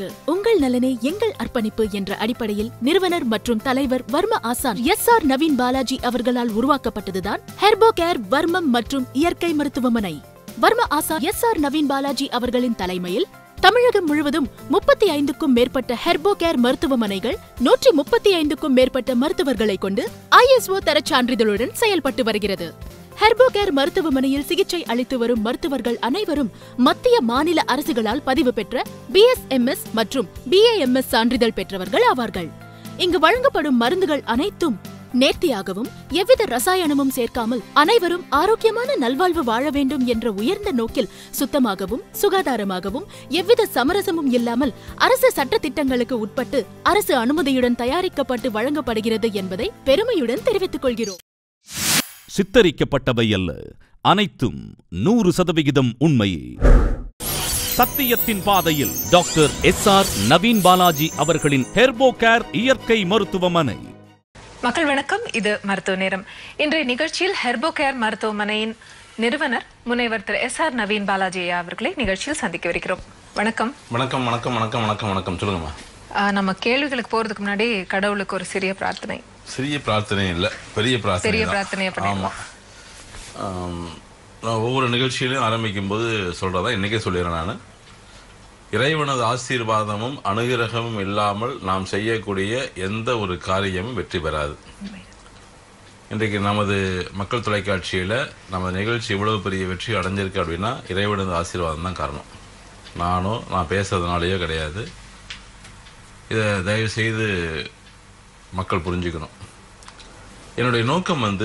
நலனுக்கு உங்கள் நலனே எங்கள் அர்ப்பணிப்பு என்ற அடிப்படையில் நிறுவனர் மற்றும் தலைவர் வர்ம ஆசான் எஸ் ஆர் நவீன் பாலாஜி அவர்களால் உருவாக்கப்பட்டதுதான் ஹெர்போ கேர் வர்மம் மற்றும் இயற்கை மருத்துவமனை வர்ம ஆசான் எஸ் ஆர் நவீன் பாலாஜி அவர்களின் தலைமையில் தமிழகம் முழுவதும் முப்பத்தி ஐந்துக்கும் மேற்பட்ட ஹெர்போ கேர் மருத்துவமனைகள் நூற்றி முப்பத்தி ஐந்துக்கும் மேற்பட்ட மருத்துவர்களை கொண்டு ஐஎஸ்ஓ தரச் சான்றிதழுடன் செயல்பட்டு வருகிறது ஹெர்போ கேர் மருத்துவமனையில் சிகிச்சை அளித்து வரும் மருத்துவர்கள் அனைவரும் மத்திய மாநில அரசுகளால் பதிவு பெற்ற பிஎஸ்எம்எஸ் மற்றும் பிஏஎம்எஸ் சான்றிதழ் பெற்றவர்கள் ஆவார்கள் இங்கு வழங்கப்படும் மருந்துகள் அனைத்தும் நேர்த்தியாகவும் எவ்வித ரசாயனமும் சேர்க்காமல் அனைவரும் ஆரோக்கியமான நல்வாழ்வு வாழ வேண்டும் என்ற உயர்ந்த நோக்கில் சுத்தமாகவும் சுகாதாரமாகவும் எவ்வித சமரசமும் இல்லாமல் அரசு சட்ட திட்டங்களுக்கு உட்பட்டு அரசு அனுமதியுடன் தயாரிக்கப்பட்டு வழங்கப்படுகிறது என்பதை பெருமையுடன் தெரிவித்துக் கொள்கிறோம் சித்தரிக்கப்பட்டவை அல்ல அனைத்தும் நூறு சதவிகிதம் உண்மையே சத்தியத்தின் பாதையில் doctor S R Naveen Balaji அவர்களின் ஹெர்போ கேர் இயற்கை மருத்துவமனை மக்கள் வணக்கம் இது மருத்துவ நேரம் இன்றைய நிகழ்ச்சியில் ஹெர்போ கேர் மருத்துவமனையின் நிறுவனர் முனைவர் திரு எஸ் ஆர் நவீன் பாலாஜி ஐயா அவர்களை நிகழ்ச்சியில் சந்திக்கவிருக்கிறோம் வணக்கம் வணக்கம் வணக்கம் வணக்கம் வணக்கம் வணக்கம் சொல்லுங்கம்மா ஆஹ் நம்ம கேள்விகளுக்கு போறதுக்கு முன்னாடி கடவுளுக்கு ஒரு சிறிய பிரார்த்தனை சிறிய பிரார்த்தனை இல்ல பெரிய பிரார்த்தனை பெரிய தான். பிரார்த்தனையை ஆமா பண்ணிடலாம். ஆம், நான் ஒவ்வொரு நிகழ்ச்சியிலையும் ஆரம்பிக்கும் போது சொல்றதா இன்னைக்கே சொல்லிடுறேன் நான் இறைவனது ஆசீர்வாதமும் அனுகிரகமும் இல்லாமல் நாம் செய்யக்கூடிய எந்த ஒரு காரியமும் வெற்றி பெறாது இன்றைக்கு நமது மக்கள் தொலைக்காட்சியில் நமது நிகழ்ச்சி இவ்வளவு பெரிய வெற்றி அடைஞ்சிருக்கு அப்படின்னா இறைவனது ஆசீர்வாதம் தான் காரணம் நானோ நான் பேசுறதுனாலயோ கிடையாது இதை தயவு செய்து மக்கள் புரிஞ்சுக்கணும் என்னுடைய நோக்கம் வந்து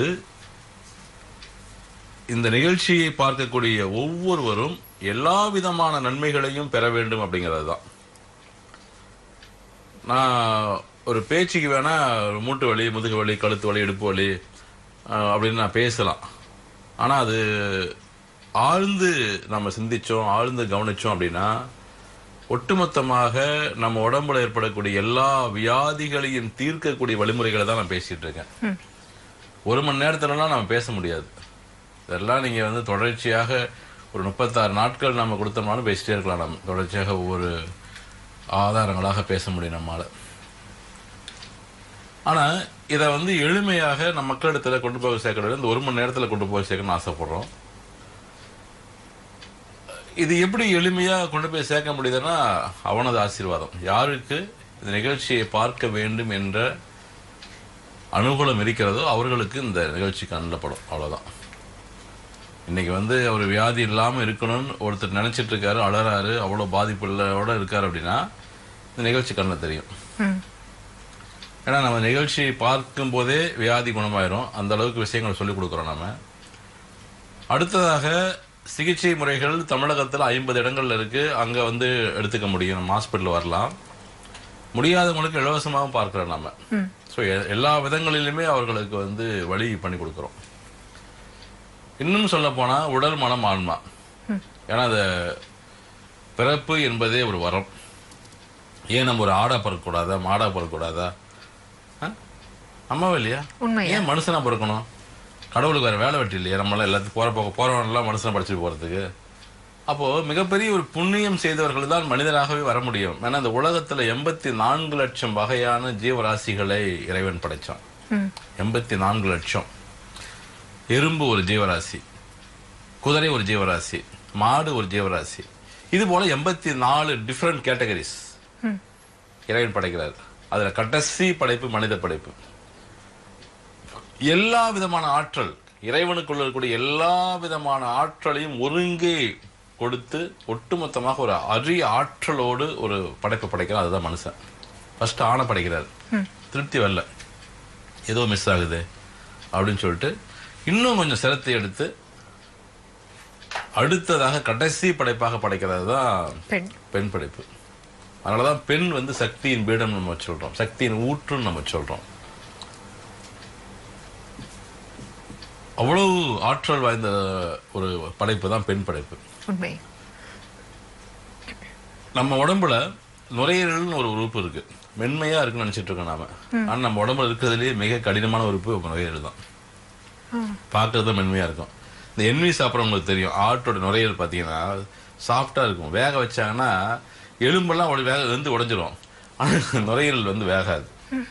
இந்த நிகழ்ச்சியை பார்க்கக்கூடிய ஒவ்வொருவரும் எல்லா விதமான நன்மைகளையும் பெற வேண்டும் அப்படிங்கிறது தான் நான் ஒரு பேச்சுக்கு வேணா ஒரு மூட்டு வலி முதுகு வலி கழுத்து வலி இடுப்பு வலி அஹ், அப்படின்னு நான் பேசலாம் ஆனால் அது ஆழ்ந்து நம்ம சிந்திச்சோம் ஆழ்ந்து கவனிச்சோம் அப்படின்னா ஒட்டுமொத்தமாக நம்ம உடம்புல ஏற்படக்கூடிய எல்லா வியாதிகளையும் தீர்க்கக்கூடிய வழிமுறைகளை தான் நான் பேசிட்டு இருக்கேன் ஒரு மணி நேரத்துலலாம் நம்ம பேச முடியாது இதெல்லாம் நீங்க வந்து தொடர்ச்சியாக ஒரு முப்பத்தாறு நாட்கள் நம்ம கொடுத்தோம்னாலும் பேசிட்டே இருக்கலாம் நம்ம தொடர்ச்சியாக ஒவ்வொரு ஆதாரங்களாக பேச முடியும் நம்மால ஆனா இதை வந்து எளிமையாக நம்ம மக்களிடத்துல கொண்டு போய் சேர்க்கறது இந்த ஒரு மணி நேரத்துல கொண்டு போய் சேர்க்கணும்னு ஆசைப்படுறோம் இது எப்படி எளிமையா கொண்டு போய் சேர்க்க முடியுதுன்னா அவனது ஆசீர்வாதம் யாருக்கு இந்த நிகழ்ச்சியை பார்க்க வேண்டும் என்ற அனுகூலம் இருக்கிறதோ அவர்களுக்கு இந்த நிகழ்ச்சி கண்ணப்படும் அவ்வளவுதான் இன்னைக்கு வந்து அவர் வியாதி இல்லாம இருக்கணும்னு ஒருத்தர் நினைச்சிட்டு இருக்காரு அழறாரு அவ்வளவு பாதிப்புள்ளோட இருக்காரு அப்படின்னா இந்த நிகழ்ச்சி கண்ணில் தெரியும் ம். ஏன்னா நம்ம நிகழ்ச்சியை பார்க்கும் போதே வியாதி குணமாயிரும் அந்த அளவுக்கு விஷயங்களை சொல்லிக் கொடுக்குறோம் நம்ம அடுத்ததாக சிகிச்சை முறைகள் தமிழகத்தில் ஐம்பது இடங்கள்ல இருக்கு அங்க வந்து எடுத்துக்க முடியும் நம்ம ஹாஸ்பிட்டல் வரலாம் முடியாதவங்களுக்கு இலவசமாகவும் பார்க்கிறோம் நம்ம ஸோ எல்லா விதங்களிலுமே அவர்களுக்கு வந்து வழி பண்ணி கொடுக்குறோம் இன்னும் சொல்ல போனா உடல் மனம் ஆன்மா ஏன்னா அந்த பிறப்பு என்பதே ஒரு வரம் ஏன் நம்ம ஒரு ஆடா பிறக்கக்கூடாதா மாடா பிறக்கக்கூடாதா ஆ? அம்மாவா இல்லையா உண்மையா? ஏன் மனுஷனா பிறக்கணும் கடவுளுக்கு வேற வேலை வெட்டி இல்லையா நம்மளால எல்லாத்துக்கும் போற போக போறவனெல்லாம் மனுஷனை படிச்சுட்டு போறதுக்கு அப்போ மிகப்பெரிய ஒரு புண்ணியம் செய்தவர்கள் தான் மனிதராகவே வர முடியும் ஏன்னா இந்த உலகத்துல எண்பத்தி நான்கு லட்சம் வகையான ஜீவராசிகளை இறைவன் படைச்சான் ம். எண்பத்தி நான்கு லட்சம் எறும்பு ஒரு ஜீவராசி குதிரை ஒரு ஜீவராசி மாடு ஒரு ஜீவராசி இது போல எண்பத்தி நாலு டிஃப்ரெண்ட் கேட்டகரிஸ் இறைவன் படைக்கிறார் அதுல கடைசி படைப்பு மனித படைப்பு எல்லா விதமான ஆற்றல் இறைவனுக்குள்ள இருக்கக்கூடிய எல்லா விதமான ஆற்றலையும் ஒருங்கே கொடுத்து ஒட்டுமொத்தமாக ஒரு அரிய ஆற்றலோடு ஒரு படைப்பு படைக்கிறார் அதுதான் மனுஷன் ஃபர்ஸ்ட் ஆணை படைக்கிறார் திருப்தி வரல ஏதோ மிஸ் ஆகுது அப்படின்னு சொல்லிட்டு இன்னும் கொஞ்சம் சிரத்தை எடுத்து அடுத்ததாக கடைசி படைப்பாக படைக்கிறது தான் பெண் பெண் படைப்பு அதனாலதான் பெண் வந்து சக்தியின் பீடம் நம்ம சொல்றோம் சக்தியின் ஊற்றுன்னு நம்ம சொல்றோம் அவ்வளவு ஆற்றல் வாய்ந்த ஒரு படைப்பு தான் பெண் படைப்பு உண்மை நம்ம உடம்புல நுரையீரல்னு ஒரு உறுப்பு இருக்கு மென்மையா இருக்குன்னு நினைச்சிட்டு இருக்கோம் நாம ஆனா நம்ம உடம்புல இருக்கிறதுலயே மிக கடினமான உறுப்பு நுரையீரல் தான் பார்க்கறது தான் மென்மையா இருக்கும் இந்த என்வி சாப்பிட்றவங்களுக்கு தெரியும் ஆட்டோட நுரையீரல் பார்த்தீங்கன்னா சாஃப்டா இருக்கும் வேக வச்சாங்கன்னா எலும்பெல்லாம் உடை- வேக வந்து உடைஞ்சிரும் ஆனா நுரையீரல் வந்து வேகாது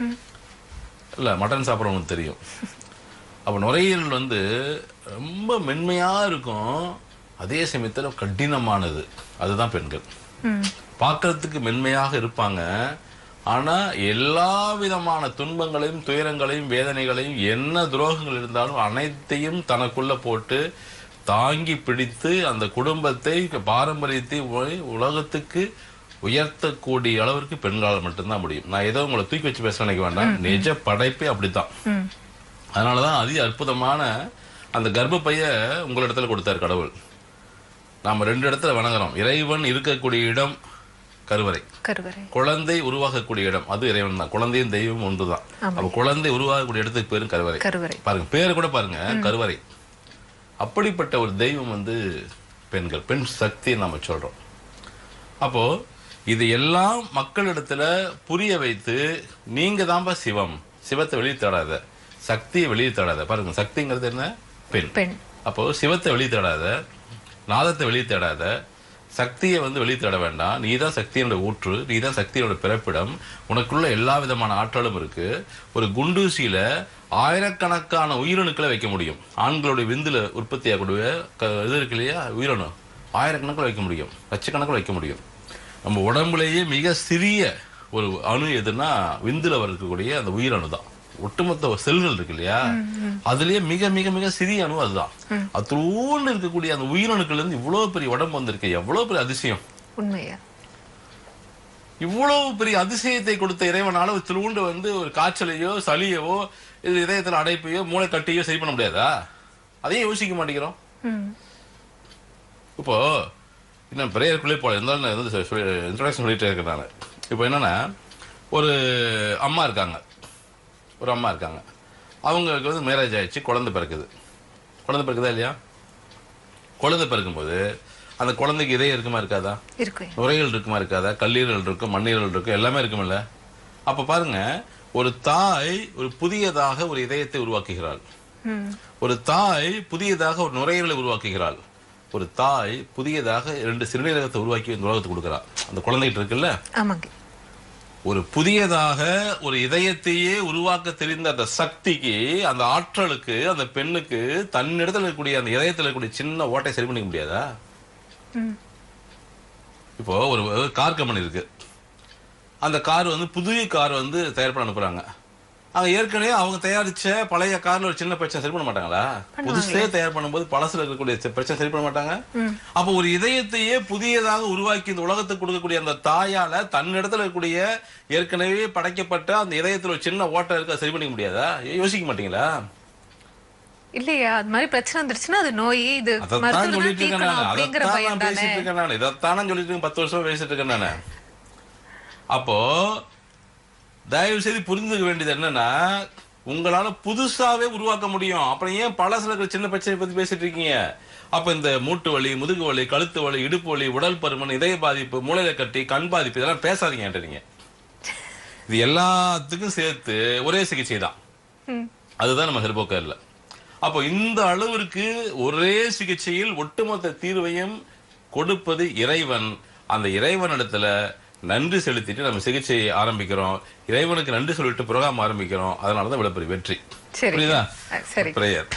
இல்ல மட்டன் சாப்பிட்றவங்களுக்கு தெரியும் அப்போ நுரையீரல் வந்து ரொம்ப மென்மையா இருக்கும் அதே சமயத்துல கடினமானது அதுதான் பெண்கள் பார்க்கறதுக்கு மென்மையாக இருப்பாங்க ஆனா எல்லா விதமான துன்பங்களையும் துயரங்களையும் வேதனைகளையும் என்ன துரோகங்கள் இருந்தாலும் அனைத்தையும் தனக்குள்ள போட்டு தாங்கி பிடித்து அந்த குடும்பத்தை பாரம்பரியத்தை உ- உலகத்துக்கு உயர்த்தக்கூடிய அளவிற்கு பெண்களால் மட்டும்தான் முடியும் நான் ஏதோ உங்களை தூக்கி வச்சு பேச நினைக்க வேண்டாம் நிஜ படைப்பே அப்படித்தான் அதனாலதான் அதி அற்புதமான அந்த கர்ப்பப்பைய உங்களிடத்துல கொடுத்தார் கடவுள் நாம ரெண்டு இடத்துல வணங்குறோம் இறைவன் இருக்கக்கூடிய இடம் கருவறை கருவறை குழந்தை உருவாகக்கூடிய இடம் அது இறைவன் தான் குழந்தையும் தெய்வம் ஒன்றுதான் அப்ப குழந்தை உருவாகக்கூடிய இடத்துக்கு பேரும் கருவறை கருவறை பாருங்க பேரு கூட பாருங்க கருவறை அப்படிப்பட்ட ஒரு தெய்வம் வந்து பெண்கள் பெண் சக்தியை நாம சொல்றோம் அப்போ இது எல்லாம் மக்களிடத்துல புரிய வைத்து நீங்க தான்பா சிவம் சிவத்தை வெளியே தேடாத சக்தியை வெளியே தேடாத பாருங்க சக்திங்கிறது என்ன பெண் பெண் அப்போ சிவத்தை வெளியே தேடாத நாதத்தை வெளியே தேடாத சக்தியை வந்து வெளியே தேட வேண்டாம் நீ தான் சக்தியோட ஊற்று நீ தான் சக்தியோட பிறப்பிடம் உனக்குள்ள எல்லா விதமான ஆற்றலும் இருக்கு ஒரு குண்டூசியில ஆயிரக்கணக்கான உயிரணுக்களை வைக்க முடியும் ஆண்களுடைய விந்துல உற்பத்தி ஆகக்கூடிய க- இது இருக்கு இல்லையா உயிரணு ஆயிரக்கணக்கில் வைக்க முடியும் லட்சக்கணக்கில் வைக்க முடியும் நம்ம உடம்புலேயே மிக சிறிய ஒரு அணு எதுன்னா விந்துல இருக்கக்கூடிய அந்த உயிரணு தான் ஒட்டுமொத்த செல்கள் இருக்கு இல்லையா அதுலயே மிக மிக மிக சிறிய அணு அதுதான் அத்தோண்டு இருக்கக்கூடிய அந்த உயிரணுக்கள் இருந்து இவ்வளவு பெரிய உடம்பு வந்திருக்கு எவ்வளவு பெரிய அதிசயம் உண்மையா இவ்வளவு பெரிய அதிசயத்தை கொடுத்த இறைவனால ஒரு திருவுண்டு வந்து ஒரு காய்ச்சலையோ சளியவோ இது இதயத்துல அடைப்பையோ மூளை கட்டியோ சரி பண்ண முடியாதா அதையும் யோசிக்க மாட்டேங்கிறோம் ம் இப்போ இன்னும் பிரேயருக்குள்ளே போல இருந்தாலும் நான் வந்து இன்ட்ரடக்ஷன் சொல்லிட்டே இருக்கேன் நான் இப்போ என்னன்னா ஒரு அம்மா இருக்காங்க ஒரு அம்மா இருக்காங்க அவங்களுக்கு வந்து மேரேஜ் ஆயிடுச்சு குழந்தை பிறக்குது குழந்தை பிறக்குதா இல்லையா குழந்தை பிறக்கும்போது அந்த குழந்தைக்கு இதயம் இருக்குமா இருக்காதா இருக்கு நுரையீரல் இருக்குமா இருக்காதா கல்லீரல் இருக்கும் மண்ணீரல் இருக்கும் எல்லாமே இருக்குமில்ல அப்ப பாருங்க ஒரு தாய் ஒரு புதியதாக ஒரு இதயத்தை உருவாக்குகிறாள் ம் ஒரு தாய் புதியதாக ஒரு நுரையீரலை உருவாக்குகிறாள் ஒரு தாய் புதியதாக இரண்டு சிறுநீரகத்தை உருவாக்கி இந்த உலகத்துக்கு கொடுக்குறா அந்த குழந்தைகிட்ட இருக்குல்ல ஆமாங்க ஒரு புதியதாக ஒரு இதயத்தையே உருவாக்க தெரிந்த அந்த சக்திக்கு அந்த ஆற்றலுக்கு அந்த பெண்ணுக்கு தன்னிடத்துல இருக்கக்கூடிய அந்த இதயத்துல இருக்கக்கூடிய சின்ன ஓட்டை சரி பண்ணிக்க முடியாதா ம் இப்போ ஒரு ஒரு கார் கம்பெனி இருக்கு அந்த கார் வந்து புதிய கார் வந்து தயார் பண்ண அனுப்புறாங்க அங்க ஏற்கனவே அவங்க தயாரிச்ச பழைய கார்ல ஒரு சின்ன பிரச்சனை சரி பண்ண மாட்டாங்களா புதுசே தயார் பண்ணும்போது பழசுல இருக்கக்கூடிய சி- பிரச்சனை சரி பண்ண மாட்டாங்க அப்போ ஒரு இதயத்தையே புதியதாக உருவாக்கி இந்த உலகத்துக்கு கொடுக்கக்கூடிய அந்த தாயால தன்னிடத்துல இருக்கக்கூடிய ஏற்கனவே படைக்கப்பட்ட அந்த இதயத்துல ஒரு சின்ன ஓட்டை இருக்க சரி பண்ணிக்க முடியாதா யோசிக்க மாட்டீங்களா இல்லையா அது மாதிரி பிரச்சனை வந்துருச்சுன்னா அது நோய் இது அதைத்தான் மருத்துவர் தான் சொல்லிட்டு இருக்கேன் தீர்க்கணும் நான் அப்படிங்கிற அதைத்தான் பயம் நான் தானே பேசிட்டு இருக்கேன் நான் இதைத்தானே சொல்லிட்டு இருக்கேன் பத்து வருஷமா பேசிட்டு இருக்கேன் நானு அப்போ தயவு செய்து புரிஞ்சுக்க வேண்டியது என்னன்னா உங்களால புதுசாவே உருவாக்க முடியும் அப்புறம் ஏன் பழசுல இருக்கிற சின்ன பிரச்சனை பத்தி பேசிட்டு இருக்கீங்க அப்ப இந்த மூட்டு வலி முதுகு வலி கழுத்து வலி இடுப்பு வலி உடல் பருமன் இதய பாதிப்பு மூளையில கட்டி கண் பாதிப்பு இதெல்லாம் பேசாதீங்க என்கிட்ட நீங்க இது எல்லாத்துக்கும் சேர்த்து ஒரே சிகிச்சை தான் ம். அதுதான் நம்ம ஹெர்போக்கர்ல அப்போ இந்த அளவிற்கு ஒரே சிகிச்சையில் ஒட்டுமொத்த தீர்வையும் கொடுப்பது இறைவன் அந்த இறைவனிடத்துல நன்றி செலுத்திட்டு நம்ம சிகிச்சையை ஆரம்பிக்கிறோம் இறைவனுக்கு நன்றி சொல்லிட்டு ப்ரோக்ராம் ஆரம்பிக்கிறோம் அதனாலதான் இவ்வளவு பெரிய வெற்றி சரி புரியுதா அஹ், சரி பிரேயர்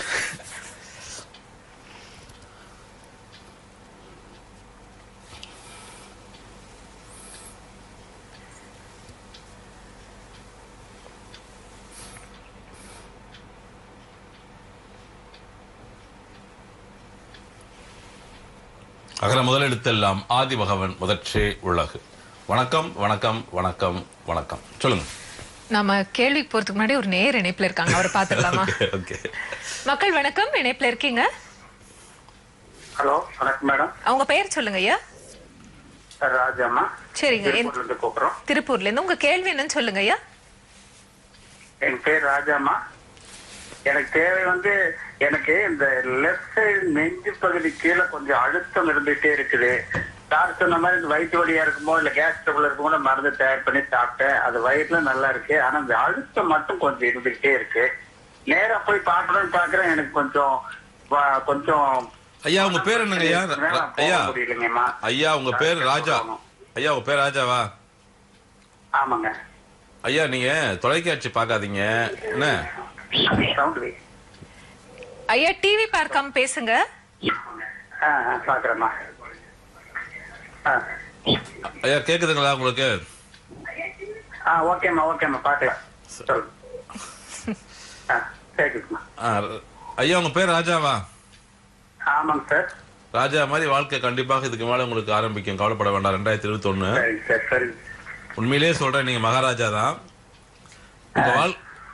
அகர முதலெடுத்தெல்லாம் ஆதி பகவன் முதற்றே உலகு வணக்கம் வணக்கம் வணக்கம் வணக்கம் சொல்லுங்க நாம கேள்வி போறதுக்கு முன்னாடி ஒரு நேர் இணைப்புல இருக்காங்க அவரை பாத்துடலாமா ஓகே ஓகே மக்கள் வணக்கம் இணைப்புல இருக்கீங்க ஹலோ வணக்கம் மேடம் அவங்க பெயர் சொல்லுங்க ஐயா ராஜாமா சரிங்க என்- திருப்பூர்ல இருந்து கூப்பிடுறோம் திருப்பூர்ல இருந்து உங்க கேள்வி என்னன்னு சொல்லுங்க ஐயா என் பேர் ராஜாமா எனக்கு தேவை வந்து எனக்கு இந்த லெஃப்ட் சைடு நெஞ்சு பகுதி கீழே கொஞ்சம் அழுத்தம் இருந்துட்டே இருக்குது டாக்டர் சொன்ன மாதிரி இந்த வயிற்று வலியா இருக்குமோ இல்ல கேஸ் ட்ரபிள் இருக்குமோ நான் மருந்து தயார் பண்ணி சாப்பிட்டேன் அது வயிறுல நல்லா இருக்கு ஆனா இந்த அழுத்தம் மட்டும் கொஞ்சம் இருந்துகிட்டே இருக்கு நேரா போய் பார்க்கணும்னு பாக்குறேன் எனக்கு கொஞ்சம் வ- கொஞ்சம் ஐயா உங்க பேர் என்னங்க ஐயா வேணாம், போக ஐயா முடியலைங்கம்மா ஐயா உங்க பேர் ராஜா ஐயா உங்க பேர் ராஜாவா ஆமாங்க ஐயா நீங்க தொலைக்காட்சி பார்க்காதீங்க என்ன சவுண்ட் வை ஐயா டிவி பார்க்காம பேசுங்க ஆ ஆ பாக்குறேம்மா ஆ ஐயா கேக்குதுங்களா உங்களுக்கு ஆ ஓகேம்மா ஓகேம்மா பார்க்கலாம் சொல்லு ஆ கேட்குதும்மா ஆ, ஐயா உங்க பேர் ராஜாவா ஆமாங்க சார் ராஜா மாதிரி வாழ்க்கை கண்டிப்பாக இதுக்கு மேல உங்களுக்கு ஆரம்பிக்கும் கவலைப்பட வேண்டாம் ரெண்டாயிரத்தி இருபத்தி ஒண்ணு சரிங்க சார் சரிங்க உண்மையிலேயே சொல்றேன் நீங்க மகாராஜா தான் உங்க வாழ்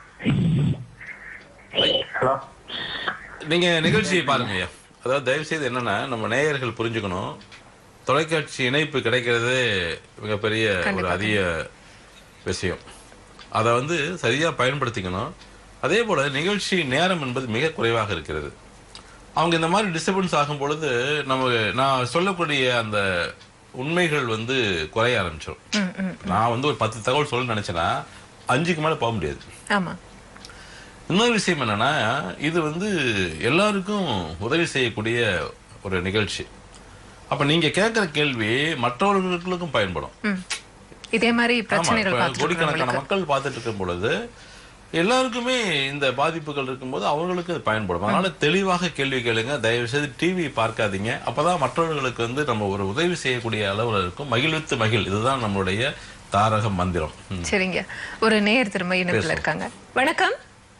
ஹலோ நீங்க நிகழ்ச்சியை பாருங்க ஐயா அதாவது தயவு செய்து என்னன்னா நம்ம நேயர்கள் புரிஞ்சுக்கணும் தொலைக்காட்சி இணைப்பு கிடைக்கிறது மிகப்பெரிய ஒரு அதிக விஷயம் அதை வந்து சரியா பயன்படுத்திக்கணும் அதே போல நிகழ்ச்சி நேரம் என்பது மிக குறைவாக இருக்கிறது அவங்க இந்த மாதிரி டிஸ்டர்பன்ஸ் ஆகும் பொழுது நம்ம நான் சொல்லக்கூடிய அந்த உண்மைகள் வந்து குறைய ஆரம்பிச்சிடும் நான் வந்து ஒரு பத்து தகவல் சொல்ல நினைச்சேன்னா அஞ்சுக்கு மேல போக முடியாது ஆமா இன்னொரு விஷயம் என்னன்னா இது வந்து எல்லாருக்கும் உதவி செய்யக்கூடிய ஒரு நிகழ்ச்சி அப்ப நீங்க கேட்கிற கேள்வி மற்றவர்களுக்கும் பயன்படும் ம். இதே மாதிரி ஆமா பிரச்சனைகள் இப்ப பார்த்துட்டு கோடிக்கணக்கான இருக்கிறவங்களுக்கு. மக்கள் பார்த்துட்டு இருக்கும் பொழுது எல்லாருக்குமே இந்த பாதிப்புகள் இருக்கும்போது அவங்களுக்கு அது பயன்படும் அதனால தெளிவாக கேள்வி கேளுங்க தயவு செய்து டிவி பார்க்காதீங்க அப்பதான் மற்றவர்களுக்கு வந்து நம்ம ஒரு உதவி செய்யக்கூடிய அளவுல இருக்கும் மகிழ்வித்து மகிழ் இதுதான் நம்மளுடைய தாரக மந்திரம் ம். சரிங்க ஒரு நேயர் திரும்ப இணைப்புல இருக்காங்க வணக்கம்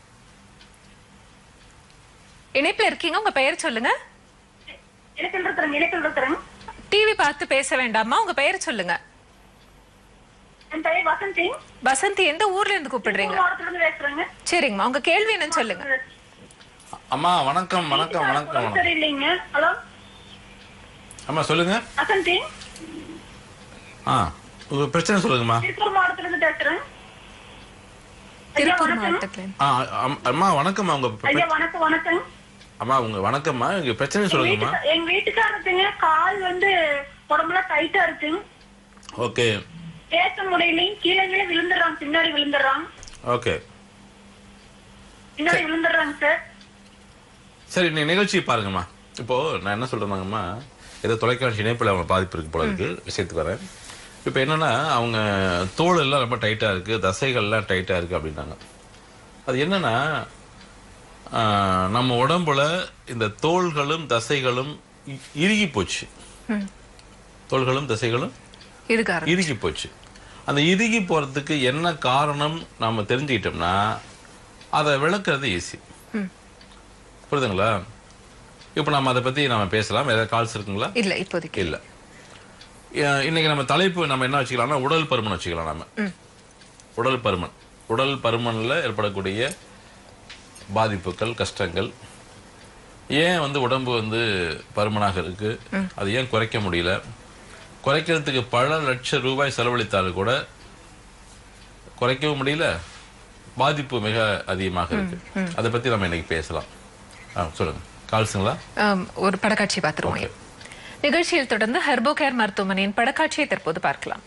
இணைப்புல இருக்கீங்க உங்க பெயர் சொல்லுங்க இலக்கல் இருக்கிறேங்க இலக்கல் இருக்கிறேங்க டிவி பார்த்து பேச வேண்டாமா உங்க பெயர் சொல்லுங்க என் பெயர் வசந்தி வசந்தி எந்த ஊர்ல இருந்து கூப்பிடுறீங்க மாவட்டத்துல இருந்து பேசுறேங்க சரிங்கம்மா உங்க கேள்வி என்னன்னு சொல்லுங்க அம்மா வணக்கம் வணக்கம் வணக்கம் வணக்கம் சரி இல்லைங்க ஹலோ அம்மா சொல்லுங்க வசந்தி ஆ உங்க பிரச்சனை சொல்லுங்கம்மா திருப்பூர் மாவட்டத்துல இருந்து பேசுறேன் ஐயா திருப்பூர் வணக்கம் மாவட்டத்துல இருந்து. ஆ அம்- அம்மா வணக்கம்மா உங்க பிர- ஐயா வணக்கம் வணக்கம் அம்மா உங்க வணக்கம்மா உங்க பிரச்சனை எங்க சொல்லுங்கம்மா வீட்டுக்கா- எங்க வீட்டுக்காரருக்குங்க கால் வந்து உடம்புல டைட்டா இருக்குங்க ஓகே பேச முடியலைங்க கீழே கீழே விழுந்துடுறாங்க பின்னாடி விழுந்துடுறாங்க ஓகே பின்னாடி விழுந்துடுறாங்க சார் சரி நீ நிகழ்ச்சி பாருங்கம்மா இப்போ நான் என்ன சொல்றேன்னாங்கம்மா ஏதோ தொலைக்காட்சி இணைப்பில் அவங்க பாதிப்பு இருக்கு போல இருக்கு விஷயத்துக்கு வரேன் இப்போ என்னன்னா அவங்க தோல் எல்லாம் ரொம்ப டைட்டா இருக்கு தசைகள்லாம் டைட்டா இருக்கு அப்படின்னாங்க அது என்னன்னா ஆஹ், நம்ம உடம்புல இந்த தோள்களும் தசைகளும் இ- இறுகி போச்சு தோள்களும் தசைகளும் இருக்காரு இறுகி போச்சு அந்த இறுகி போறதுக்கு என்ன காரணம் நாம தெரிஞ்சுக்கிட்டோம்னா அதை விளக்குறது ஈஸி புரியுதுங்களா இப்போ நம்ம அதை பத்தி நம்ம பேசலாம் ஏதாவது கால்ஸ் இருக்குங்களா இல்ல இப்போதைக்கு இல்ல அஹ் இன்னைக்கு நம்ம தலைப்பு நம்ம என்ன வச்சுக்கலாம்னா உடல் பருமன் வச்சுக்கலாம் நாம உடல் பருமன் உடல் பருமன்ல ஏற்படக்கூடிய பாதிப்புகள் கஷ்டங்கள் ஏன் வந்து உடம்பு வந்து பருமனாக இருக்கு அது ஏன் குறைக்க முடியல குறைக்கிறதுக்கு பல லட்சம் ரூபாய் செலவழித்தாலும் கூட குறைக்கவும் முடியல பாதிப்பு மிக அதிகமாக இருக்கு அதை பத்தி நம்ம இன்னைக்கு பேசலாம் ஆ, சொல்லுங்க கால்ஸுங்களா ஆம், ஒரு படக்காட்சி பார்த்துருவோம் Okay. நிகழ்ச்சியில் தொடர்ந்து ஹெர்போ கேர் மருத்துவமனையின் படக்காட்சியை தற்போது பார்க்கலாம்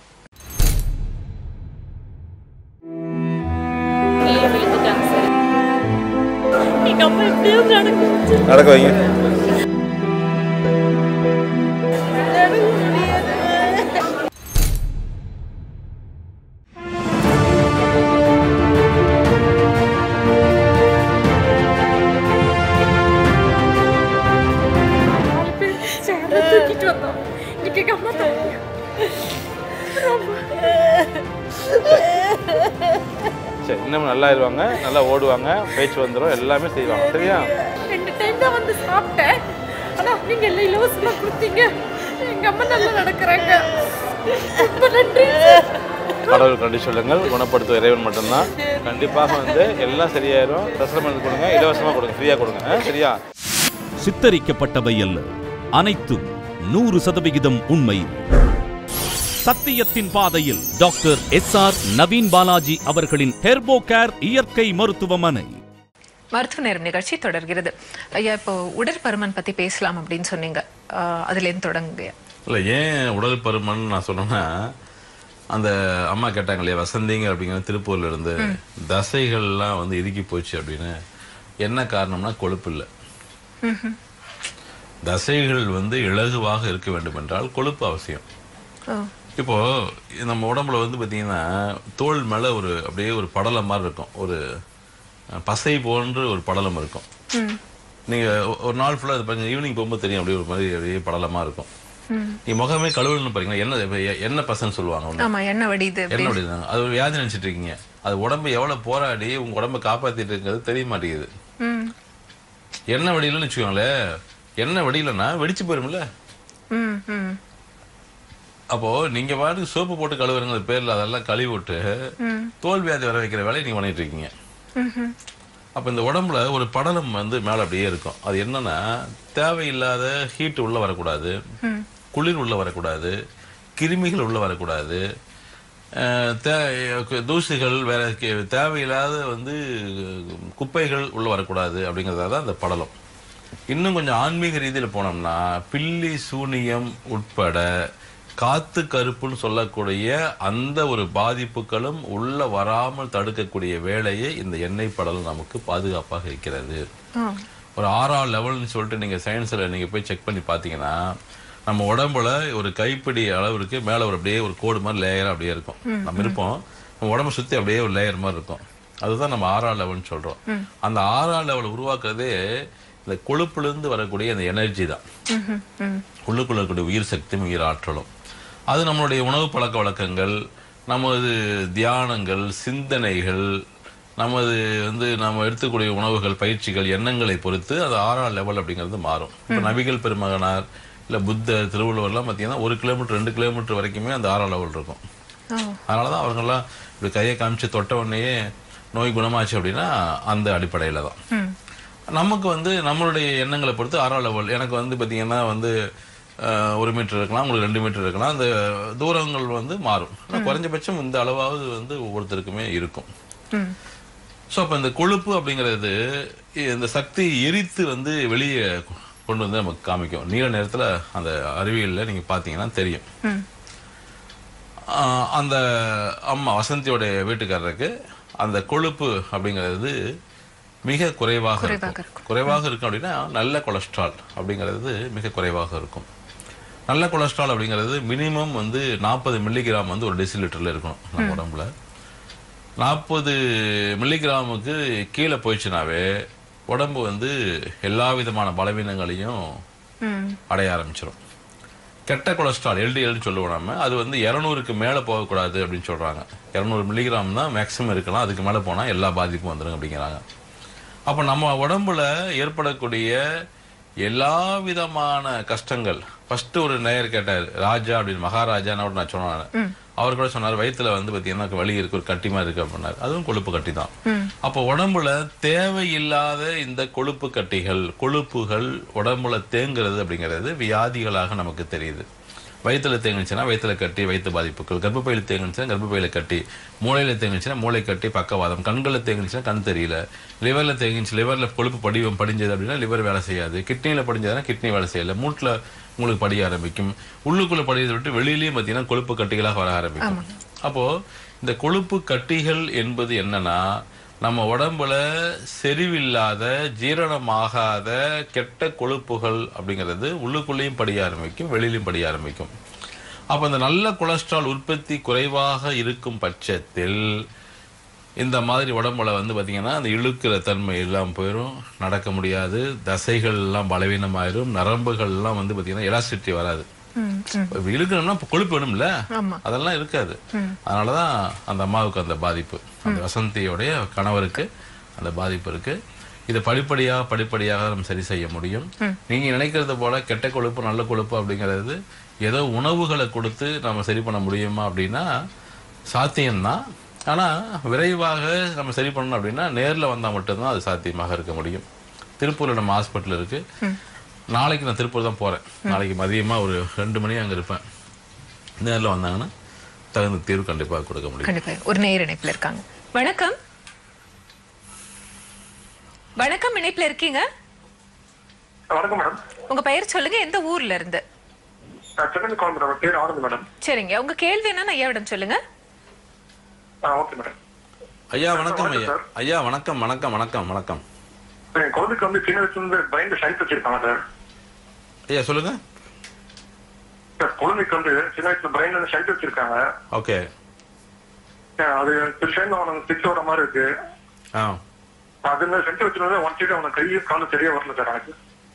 நடக்க வைங்க தூக்கிட்டு வந்தோம் இன்னைக்கு கம்மத்தோம் சரி இன்னும் நல்லா இருவாங்க நல்லா ஓடுவாங்க பேச்சு வந்துடும் எல்லாமே செய்வாங்க சரியா ரெண்டு டைம் தான் வந்து சாப்பிட்டேன் ஆனா நீங்க எல்லாம் இலவசமா கொடுத்தீங்க எங்க அம்மா நல்லா நடக்கிறாங்க ரொம்ப நன்றி கடவுள் கண்டி சொல்லுங்கள் குணப்படுத்தும் இறைவன் மட்டும்தான் கண்டிப்பாக வந்து எல்லாம் சரியாயிரும் பிரசலம் மருந்து கொடுங்க இலவசமாக கொடுங்க ஃப்ரீயாக கொடுங்க ஆ? சரியா சித்தரிக்கப்பட்டவை அல்ல அனைத்தும் நூறு சதவிகிதம் உண்மை சத்தியத்தின் பாதையில் doctor S R Naveen Balaji அவர்களின் ஹெர்போ கேர் இயற்கை மருத்துவமனை மருத்துவ நேரம் நிகழ்ச்சி தொடர்கிறது ஐயா இப்போ உடற்பருமன் பத்தி பேசலாம் அப்படின்னு சொன்னீங்க ஆஹ், அதுல இருந்து தொடங்குங்க இல்ல ஏன் உடல் பருமன் நான் சொன்னேன்னா அந்த அம்மா கேட்டாங்க இல்லையா வசந்திங்க அப்படிங்கிற திருப்பூர்ல இருந்து தசைகள்லாம் வந்து இறுக்கி போச்சு அப்படின்னு என்ன காரணம்னா கொழுப்பு இல்லை தசைகள் வந்து இலகுவாக இருக்க வேண்டும் என்றால் கொழுப்பு அவசியம் ஓ, இப்போ நம்ம உடம்புல வந்து பாத்தீங்கன்னா தோல் மேல ஒரு அப்படியே ஒரு படலம் மாதிரி இருக்கும் ஒரு அஹ், பசை போன்று ஒரு படலம் இருக்கும் ம் நீங்க ஒ- ஒரு நாள் ஃபுல்லா அது பாருங்க ஈவினிங் போகும்போது தெரியும் அப்படியே ஒரு மாதிரி அப்படியே படலமா இருக்கும் ம் நீ முகமே கழுவலன்னு பாருங்களா என்ன இப்ப எ- என்ன பசன்னு சொல்லுவாங்க ஒண்ணு. ஆமா எண்ணெய் வடியுது என்ன அப்படின்னு அப்படிதாங்க அது ஒரு வியாதி நினைச்சிட்டு இருக்கீங்க அது உடம்பு எவ்வளவு போராடி உங்க உடம்ப காப்பாத்திட்டு இருக்கிறது தெரிய மாட்டேங்குது ம் எண்ணெய் வடியலன்னு வச்சுக்கோங்களேன் எண்ணெய் வடியலன்னா வெடிச்சு போயிரும்ல ம் ம் அப்போ நீங்க பாட்டுக்கு சோப்பு போட்டு கழுவுறங்க பேர்ல அதெல்லாம் கழுவி விட்டு ம் தோல் வியாதி வர வைக்கிற வேலையை நீங்க பண்ணிட்டு இருக்கீங்க ம்ஹும். அப்ப இந்த உடம்புல ஒரு படலம் வந்து மேல அப்படியே இருக்கும் அது என்னன்னா தேவையில்லாத ஹீட் உள்ள வரக்கூடாது ம் குளிர் உள்ள வரக்கூடாது கிருமிகள் உள்ள வரக்கூடாது அஹ் தே- தூசிகள் வேற கே- தேவையில்லாத வந்து குப்பைகள் உள்ள வரக்கூடாது அப்படிங்கறதா தான் அந்த படலம் இன்னும் கொஞ்சம் ஆன்மீக ரீதியில போனோம்னா பில்லி சூனியம் உட்பட காத்து கருப்புன்னு சொல்லக்கூடிய அந்த ஒரு பாதிப்புகளும் உள்ள வராமல் தடுக்கக்கூடிய வேலையை இந்த எண்ணெய் படலம் நமக்கு பாதுகாப்பாக இருக்கிறது ஆ ஒரு ஆறாம் லெவல்னு சொல்லிட்டு நீங்க சயின்ஸ்ல நீங்க போய் செக் பண்ணி பாத்தீங்கன்னா நம்ம உடம்புல ஒரு கைப்பிடி அளவுக்கு மேல ஒரு அப்படியே ஒரு கோடு மாதிரி லேயரா அப்படியே இருக்கும் நம்ம இருப்போம் நம்ம உடம்ப சுத்தி அப்படியே ஒரு லேயர் மாதிரி இருக்கும் அதுதான் நம்ம ஆறாம் லெவல்னு சொல்றோம் அந்த ஆறாம் லெவல் உருவாக்குறதே இந்த கொழுப்புல இருந்து வரக்கூடிய அந்த எனர்ஜி தான் ம்ஹும். ம் உள்ளுக்குள்ள இருக்கக்கூடிய உயிர் சக்தியும் உயிர் ஆற்றலும் அது நம்மளுடைய உணவு பழக்க வழக்கங்கள் நமது தியானங்கள் சிந்தனைகள் நமது வந்து நம்ம எடுத்துக்கூடிய உணவுகள் பயிற்சிகள் எண்ணங்களை பொறுத்து அது ஆறாம் லெவல் அப்படிங்கிறது மாறும் இப்போ நபிகள் பெருமகனார் இல்ல புத்தர் திருவள்ளுவர்லாம் பார்த்தீங்கன்னா ஒரு கிலோமீட்டர் ரெண்டு கிலோமீட்டர் வரைக்குமே அந்த ஆறாம் லெவல் இருக்கும் ஓ அதனாலதான் அவங்கெல்லாம் இப்படி கையை காமிச்சு தொட்ட உடனேயே நோய் குணமாச்சு அப்படின்னா அந்த அடிப்படையில தான் ம் நமக்கு வந்து நம்மளுடைய எண்ணங்களை பொறுத்து ஆறாம் லெவல் எனக்கு வந்து பாத்தீங்கன்னா வந்து அஹ், ஒரு மீட்டர் இருக்கலாம் உங்களுக்கு ரெண்டு மீட்டர் இருக்கலாம் அந்த தூரங்கள் வந்து மாறும் ஆனா குறைஞ்சபட்சம் இந்த அளவாவது வந்து ஒவ்வொருத்தருக்குமே இருக்கும் ம் ஸோ அப்போ இந்த கொழுப்பு அப்படிங்கிறது இந்த சக்தி எரித்து வந்து வெளியே கொண்டு வந்து நமக்கு காமிக்கும் நீல நேரத்துல அந்த அறிவியல்ல நீங்க பாத்தீங்கன்னா தெரியும் ம் ஆஹ் அந்த அம்மா வசந்தியோட வீட்டுக்காரருக்கு அந்த கொழுப்பு அப்படிங்கிறது மிக குறைவாக குறைவாக இருக்கும் குறைவாக இருக்கும் அப்படின்னா நல்ல கொலஸ்ட்ரால் அப்படிங்கிறது மிக குறைவாக இருக்கும் நல்ல கொலஸ்ட்ரால் அப்படிங்கிறது மினிமம் வந்து நாற்பது மில்லிகிராம் வந்து ஒரு டெசிலிட்டர்ல இருக்கணும் நம்ம உடம்புல நாற்பது மில்லிகிராமுக்கு கீழே போயிடுச்சுனாவே உடம்பு வந்து எல்லா விதமான பலவீனங்களையும் ம் அடைய ஆரம்பிச்சிடும் கெட்ட கொலஸ்ட்ரால் எல்டிஎல்னு சொல்லுவோம் நம்ம அது வந்து இரநூறுக்கு மேலே போகக்கூடாது அப்படின்னு சொல்றாங்க இரநூறு மில்லிகிராம் தான் மேக்ஸிமம் இருக்கலாம் அதுக்கு மேலே போனால் எல்லா பாதிப்பும் வந்துடும் அப்படிங்கிறாங்க அப்போ நம்ம உடம்புல ஏற்படக்கூடிய எல்லா விதமான கஷ்டங்கள் ஃபர்ஸ்ட் ஒரு நேயர் கேட்டார் ராஜா அப்படின்னு மகாராஜான்னு கூட நான் சொன்னேன் அவர் கூட சொன்னார் வயித்துல வந்து பார்த்தீங்கன்னா வலி இருக்கு ஒரு கட்டி மாதிரி இருக்கு அப்படின்னாரு அதுவும் கொழுப்பு கட்டி தான் அப்போ உடம்புல தேவையில்லாத இந்த கொழுப்பு கட்டிகள் கொழுப்புகள் உடம்புல தேங்குறது அப்படிங்கிறது வியாதிகளாக நமக்கு தெரியுது வயித்துல தேங்குச்சுன்னா வயித்துல கட்டி வயிற்று பாதிப்புகள் கர்ப்பப்பையில தேங்குச்சுன்னா கர்ப்பப்பையில கட்டி மூளையில தேங்குச்சுன்னா மூளை கட்டி பக்கவாதம் கண்களில் தேங்குச்சுன்னா கண் தெரியல லிவர்ல தேங்குச்சு லிவர்ல கொழுப்பு படிவம் படிஞ்சது அப்படின்னா லிவர் வேலை செய்யாது கிட்னில படிஞ்சதுன்னா கிட்னி வேலை செய்யல மூட்டுல உங்களுக்கு படிய ஆரம்பிக்கும் உள்ளுக்குள்ள படியதை விட்டு வெளியிலயும் பார்த்தீங்கன்னா கொழுப்பு கட்டிகளாக வர ஆரம்பிக்கும் அப்போ இந்த கொழுப்பு கட்டிகள் என்பது என்னன்னா நம்ம உடம்புல செறிவில்லாத ஜீரணமாகாத கெட்ட கொழுப்புகள் அப்படிங்கிறது உள்ளுக்குள்ளேயும் படிய ஆரம்பிக்கும் வெளியிலையும் படிய ஆரம்பிக்கும் அப்ப அந்த நல்ல கொலஸ்ட்ரால் உற்பத்தி குறைவாக இருக்கும் பட்சத்தில் இந்த மாதிரி உடம்புல வந்து பாத்தீங்கன்னா அந்த இழுக்கிற தன்மை எல்லாம் போயிடும் நடக்க முடியாது தசைகள் எல்லாம் பலவீனமாயிரும் நரம்புகள் எல்லாம் வந்து பாத்தீங்கன்னா எலாஸ்டிட்டி வராது ம் ம் இப்ப இழுக்கணும்னா இப்ப கொழுப்பு வேணும்ல ஆமா அதெல்லாம் இருக்காது அதனாலதான் அந்த அம்மாவுக்கு அந்த பாதிப்பு அந்த வசந்தியோடைய கணவருக்கு அந்த பாதிப்பு இருக்கு இதை படிப்படியாக படிப்படியாக நம்ம சரி செய்ய முடியும் நீங்க நினைக்கிறது போல கெட்ட கொழுப்பு நல்ல கொழுப்பு அப்படிங்கிறது ஏதோ உணவுகளை கொடுத்து நம்ம சரி பண்ண முடியுமா அப்படின்னா சாத்தியம்தான் ஆனா விரைவாக நம்ம சரி பண்ணணும் அப்படின்னா நேர்ல வந்தா மட்டும்தான் அது சாத்தியமாக இருக்க முடியும் திருப்பூர்ல நம்ம ஹாஸ்பிட்டல் இருக்கு நாளைக்கு நான் திருப்பூர் தான் போறேன் நாளைக்கு மதியமா ஒரு ரெண்டு மணி அங்க இருப்பேன் நேர்ல வந்தாங்கன்னா தகுந்த தீர்வு கண்டிப்பாக கொடுக்க முடியும் கண்டிப்பா ஒரு நேயர் இணைப்புல இருக்காங்க வணக்கம் வணக்கம் இணைப்புல இருக்கீங்க வணக்கம் மேடம் உங்க பெயர் சொல்லுங்க எந்த ஊர்ல இருந்து நான் சென்னை கால் மேடம் பேர் ஆனந்த் மேடம் சரிங்க உங்க கேள்வி என்னன்னு ஐயாவிடம் சொல்லுங்க ஆ ஓகே மேடம் ஐயா வணக்கம் வணக்கம் ஐயா சார். ஐயா வணக்கம் வணக்கம் வணக்கம் வணக்கம் என் குழந்தைக்கு வந்து சின்ன வயசுல இருந்து பயந்து சைட் வச்சிருக்காங்க சார் ஐயா சொல்லுங்க சார் குழந்தைக்கு வந்து சின்ன வயசுல பிரெயின்ல ஷைட் வச்சிருக்காங்க ஓகே சார், அது சேர்ந்து அவனுக்கு பிக்ஸ் வர மாதிரி இருக்கு ஆ அதுல சென்ட் வச்சிருந்தது ஒன் சைடு அவனுக்கு கையும் காலும் சரியா வரல சார் எனக்கு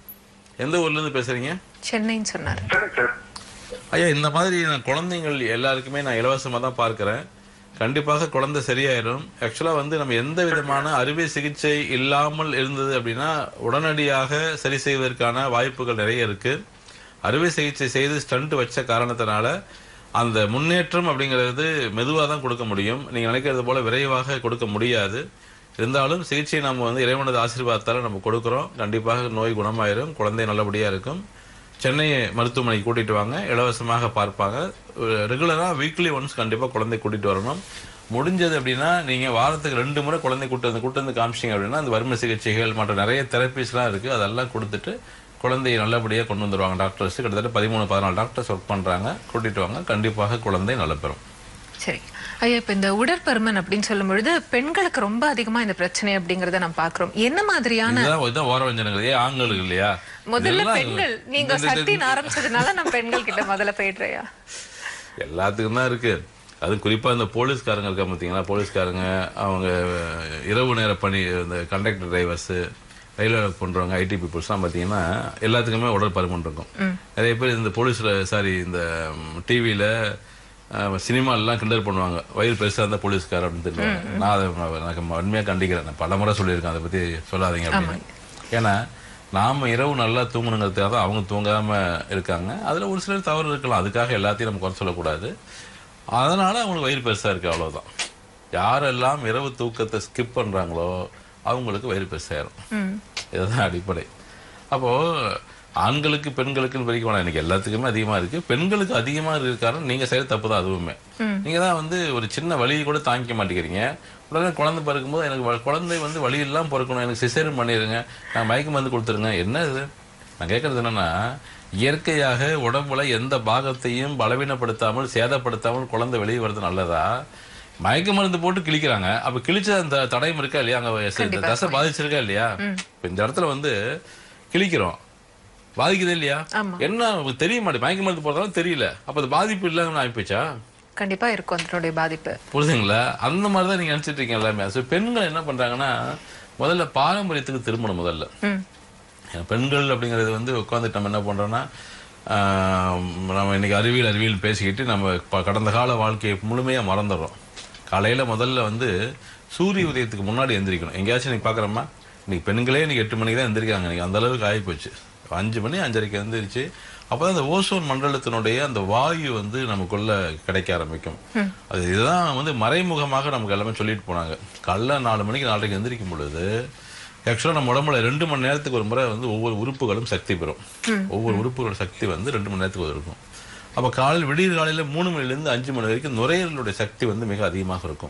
எந்த ஊர்ல இருந்து பேசுறீங்க சென்னைன்னு சொன்னார் சரி சார் ஐயா இந்த மாதிரி நான் குழந்தைங்கள் எல்லாருக்குமே நான் இலவசமாக தான் பார்க்குறேன் கண்டிப்பாக குழந்தை சரியாயிரும் ஆக்சுவலாக வந்து நம்ம எந்த விதமான அறுவை சிகிச்சை இல்லாமல் இருந்தது அப்படின்னா உடனடியாக சரி செய்வதற்கான வாய்ப்புகள் நிறைய இருக்கு அறுவை சிகிச்சை செய்து ஸ்டண்ட் வச்ச காரணத்தினால அந்த முன்னேற்றம் அப்படிங்கிறது மெதுவாக தான் கொடுக்க முடியும் நீங்கள் நினைக்கிறது போல விரைவாக கொடுக்க முடியாது இருந்தாலும் சிகிச்சை நம்ம வந்து இறைவனது ஆசீர்வாதத்தால் நம்ம கொடுக்குறோம் கண்டிப்பாக நோய் குணமாயிரும் குழந்தை நல்லபடியாக இருக்கும் சென்னை மருத்துவமனைக்கு கூட்டிட்டு வாங்க இலவசமாக பார்ப்பாங்க ரெகுலராக வீக்லி ஒன்ஸ் கண்டிப்பாக குழந்தை கூட்டிட்டு வரணும் முடிஞ்சது அப்படின்னா நீங்கள் வாரத்துக்கு ரெண்டு முறை குழந்தை கூட்டு வந்து கூட்டு வந்து காமிச்சிங்க அப்படின்னா அந்த வறுமை சிகிச்சைகள் மற்ற நிறைய தெரப்பிஸ்லாம் இருக்குது அதெல்லாம் கொடுத்துட்டு குழந்தையை நல்லபடியாக கொண்டு வந்துருவாங்க டாக்டர்ஸ் கிட்டத்தட்ட பதிமூணு பதினாலு டாக்டர்ஸ் ஒர்க் பண்ணுறாங்க கூட்டிட்டு வாங்க கண்டிப்பாக குழந்தை நலப்பெறும் சரி ஐயா இப்ப இந்த உடற்பருமன் அப்படின்னு சொல்லும் பொழுது பெண்களுக்கு ரொம்ப அதிகமா இந்த பிரச்சனை அப்படிங்கறத நம்ம பாக்குறோம் என்ன மாதிரியான இதுதான் இதுதான் ஓரவஞ்சனங்கள் ஏன் ஆண்களுக்கு இல்லையா முதல்ல இதெல்லாம் பெண்கள் நீங்க இந்த- இந்த- சக்தின்னு ஆரம்பிச்சதுனால நான் பெண்கள் கிட்ட முதல்ல போயிடுறையா எல்லாத்துக்கும் தான் இருக்கு அது குறிப்பா இந்த போலீஸ்காரங்க இருக்கா பார்த்தீங்களா போலீஸ்காரங்க அவங்க இரவு நேர பணி இந்த கண்டக்டர் டிரைவர்ஸ் ரயில்வே ஒர்க் பண்றவங்க ஐடி பீப்புள்ஸ்லாம் பார்த்தீங்கன்னா எல்லாத்துக்குமே உடல் பருமன் இருக்கும் நிறைய பேர் இந்த போலீஸ்ல சாரி இந்த டிவியில சினிமாலெலாம் கிண்டல் பண்ணுவாங்க வயிறு பெருசா இருந்தா போலீஸ்கார் அப்படின்னு தெரியும் நான் அதை எனக்கு வன்மையாக கண்டிக்கிறேன் நான் பல முறை சொல்லியிருக்கேன் அதை பத்தி சொல்லாதீங்க அப்படின்னு ஏன்னா நாம இரவு நல்லா தூங்கணுங்கிறதுக்காக தான் அவங்க தூங்காம இருக்காங்க அதுல ஒரு சிலர் தவறு இருக்கலாம் அதுக்காக எல்லாத்தையும் நம்ம குறை சொல்லக்கூடாது அதனால அவங்களுக்கு வயிறு பெருசா இருக்கு அவ்வளவுதான் யாரெல்லாம் இரவு தூக்கத்தை ஸ்கிப் பண்றாங்களோ அவங்களுக்கு வயிறு பெருசாயிரும் இதுதான் அடிப்படை அப்போ ஆண்களுக்கு பெண்களுக்குன்னு பிரிக்க வேணாம் எனக்கு எல்லாத்துக்குமே அதிகமா இருக்கு பெண்களுக்கு அதிகமா இருக்கிற காரணம் நீங்க செய்யற தப்பு தான் அதுவுமே நீங்க தான் வந்து ஒரு சின்ன வலியை கூட தாங்கிக்க மாட்டேங்கிறீங்க உடனே குழந்தை பிறக்கும்போது எனக்கு வ- குழந்தை வந்து வலியெல்லாம் பிறக்கணும் எனக்கு சிசேரியன் பண்ணிடுங்க நான் மயக்க மருந்து கொடுத்துருங்க என்ன இது நான் கேட்கறது என்னன்னா இயற்கையாக உடம்புல எந்த பாகத்தையும் பலவீனப்படுத்தாமல் சேதப்படுத்தாமல் குழந்தை வெளியே வர்றது நல்லதா மயக்க மருந்து போட்டு கிழிக்கிறாங்க அப்ப கிழிச்ச அந்த தடயம் இருக்கா இல்லையா அங்க இந்த தசை பாதிச்சிருக்கா இல்லையா இப்ப இந்த இடத்துல வந்து கிழிக்கிறோம் பாதிக்குது இல்லையா ஆமா. என்ன உங்களுக்கு தெரிய மாட்டேங்குது மயக்க மருந்து போடுறதாலும் தெரியல அப்ப அது பாதிப்பு இல்லைன்னு ஆயிப்போச்சா கண்டிப்பா இருக்கும் அதனுடைய பாதிப்பு புரியுதுங்களா அந்த மாதிரி தான் நீங்க நினைச்சிட்டு இருக்கீங்க எல்லாமே ஸோ பெண்கள் என்ன பண்றாங்கன்னா முதல்ல பாரம்பரியத்துக்கு திரும்பணும் முதல்ல ம். ஏன்னா பெண்கள் அப்படிங்கிறது வந்து உட்காந்துட்டு நம்ம என்ன பண்றோம்னா ஆஹ், நம்ம இன்னைக்கு அறிவியல் அறிவியல் பேசிக்கிட்டு நம்ம ப- கடந்த கால வாழ்க்கையை முழுமையா மறந்துடுறோம் காலையில முதல்ல வந்து சூரிய உதயத்துக்கு முன்னாடி எந்திரிக்கணும் எங்கேயாச்சும் இன்னைக்கு பார்க்குறோமா இன்னைக்கு பெண்களே இன்னைக்கு எட்டு மணிக்கு தான் எந்திரிக்காங்க இன்னைக்கு அந்த அளவுக்கு ஆகிப்போச்சு அஞ்சு மணி அஞ்சரைக்கு எந்திரிச்சு அப்பதான் அந்த ஓசோன் மண்டலத்தினுடைய அந்த வாயு வந்து நமக்குள்ள கிடைக்க ஆரம்பிக்கும் அது இதுதான் வந்து மறைமுகமாக நமக்கு எல்லாமே சொல்லிட்டு போனாங்க காலைல நாலு மணிக்கு நாலரைக்கு எந்திரிக்கும் பொழுது ஆக்சுவலாக நம்ம உடம்புல ரெண்டு மணி நேரத்துக்கு ஒரு முறை வந்து ஒவ்வொரு உறுப்புகளும் சக்தி பெறும் ஒவ்வொரு உறுப்புகளோட சக்தி வந்து ரெண்டு மணி நேரத்துக்கு ஒரு இருக்கும் அப்போ காலையில் விடியற் காலையில மூணு மணிலேருந்து அஞ்சு மணி வரைக்கும் நுரையீரலுடைய சக்தி வந்து மிக அதிகமாக இருக்கும்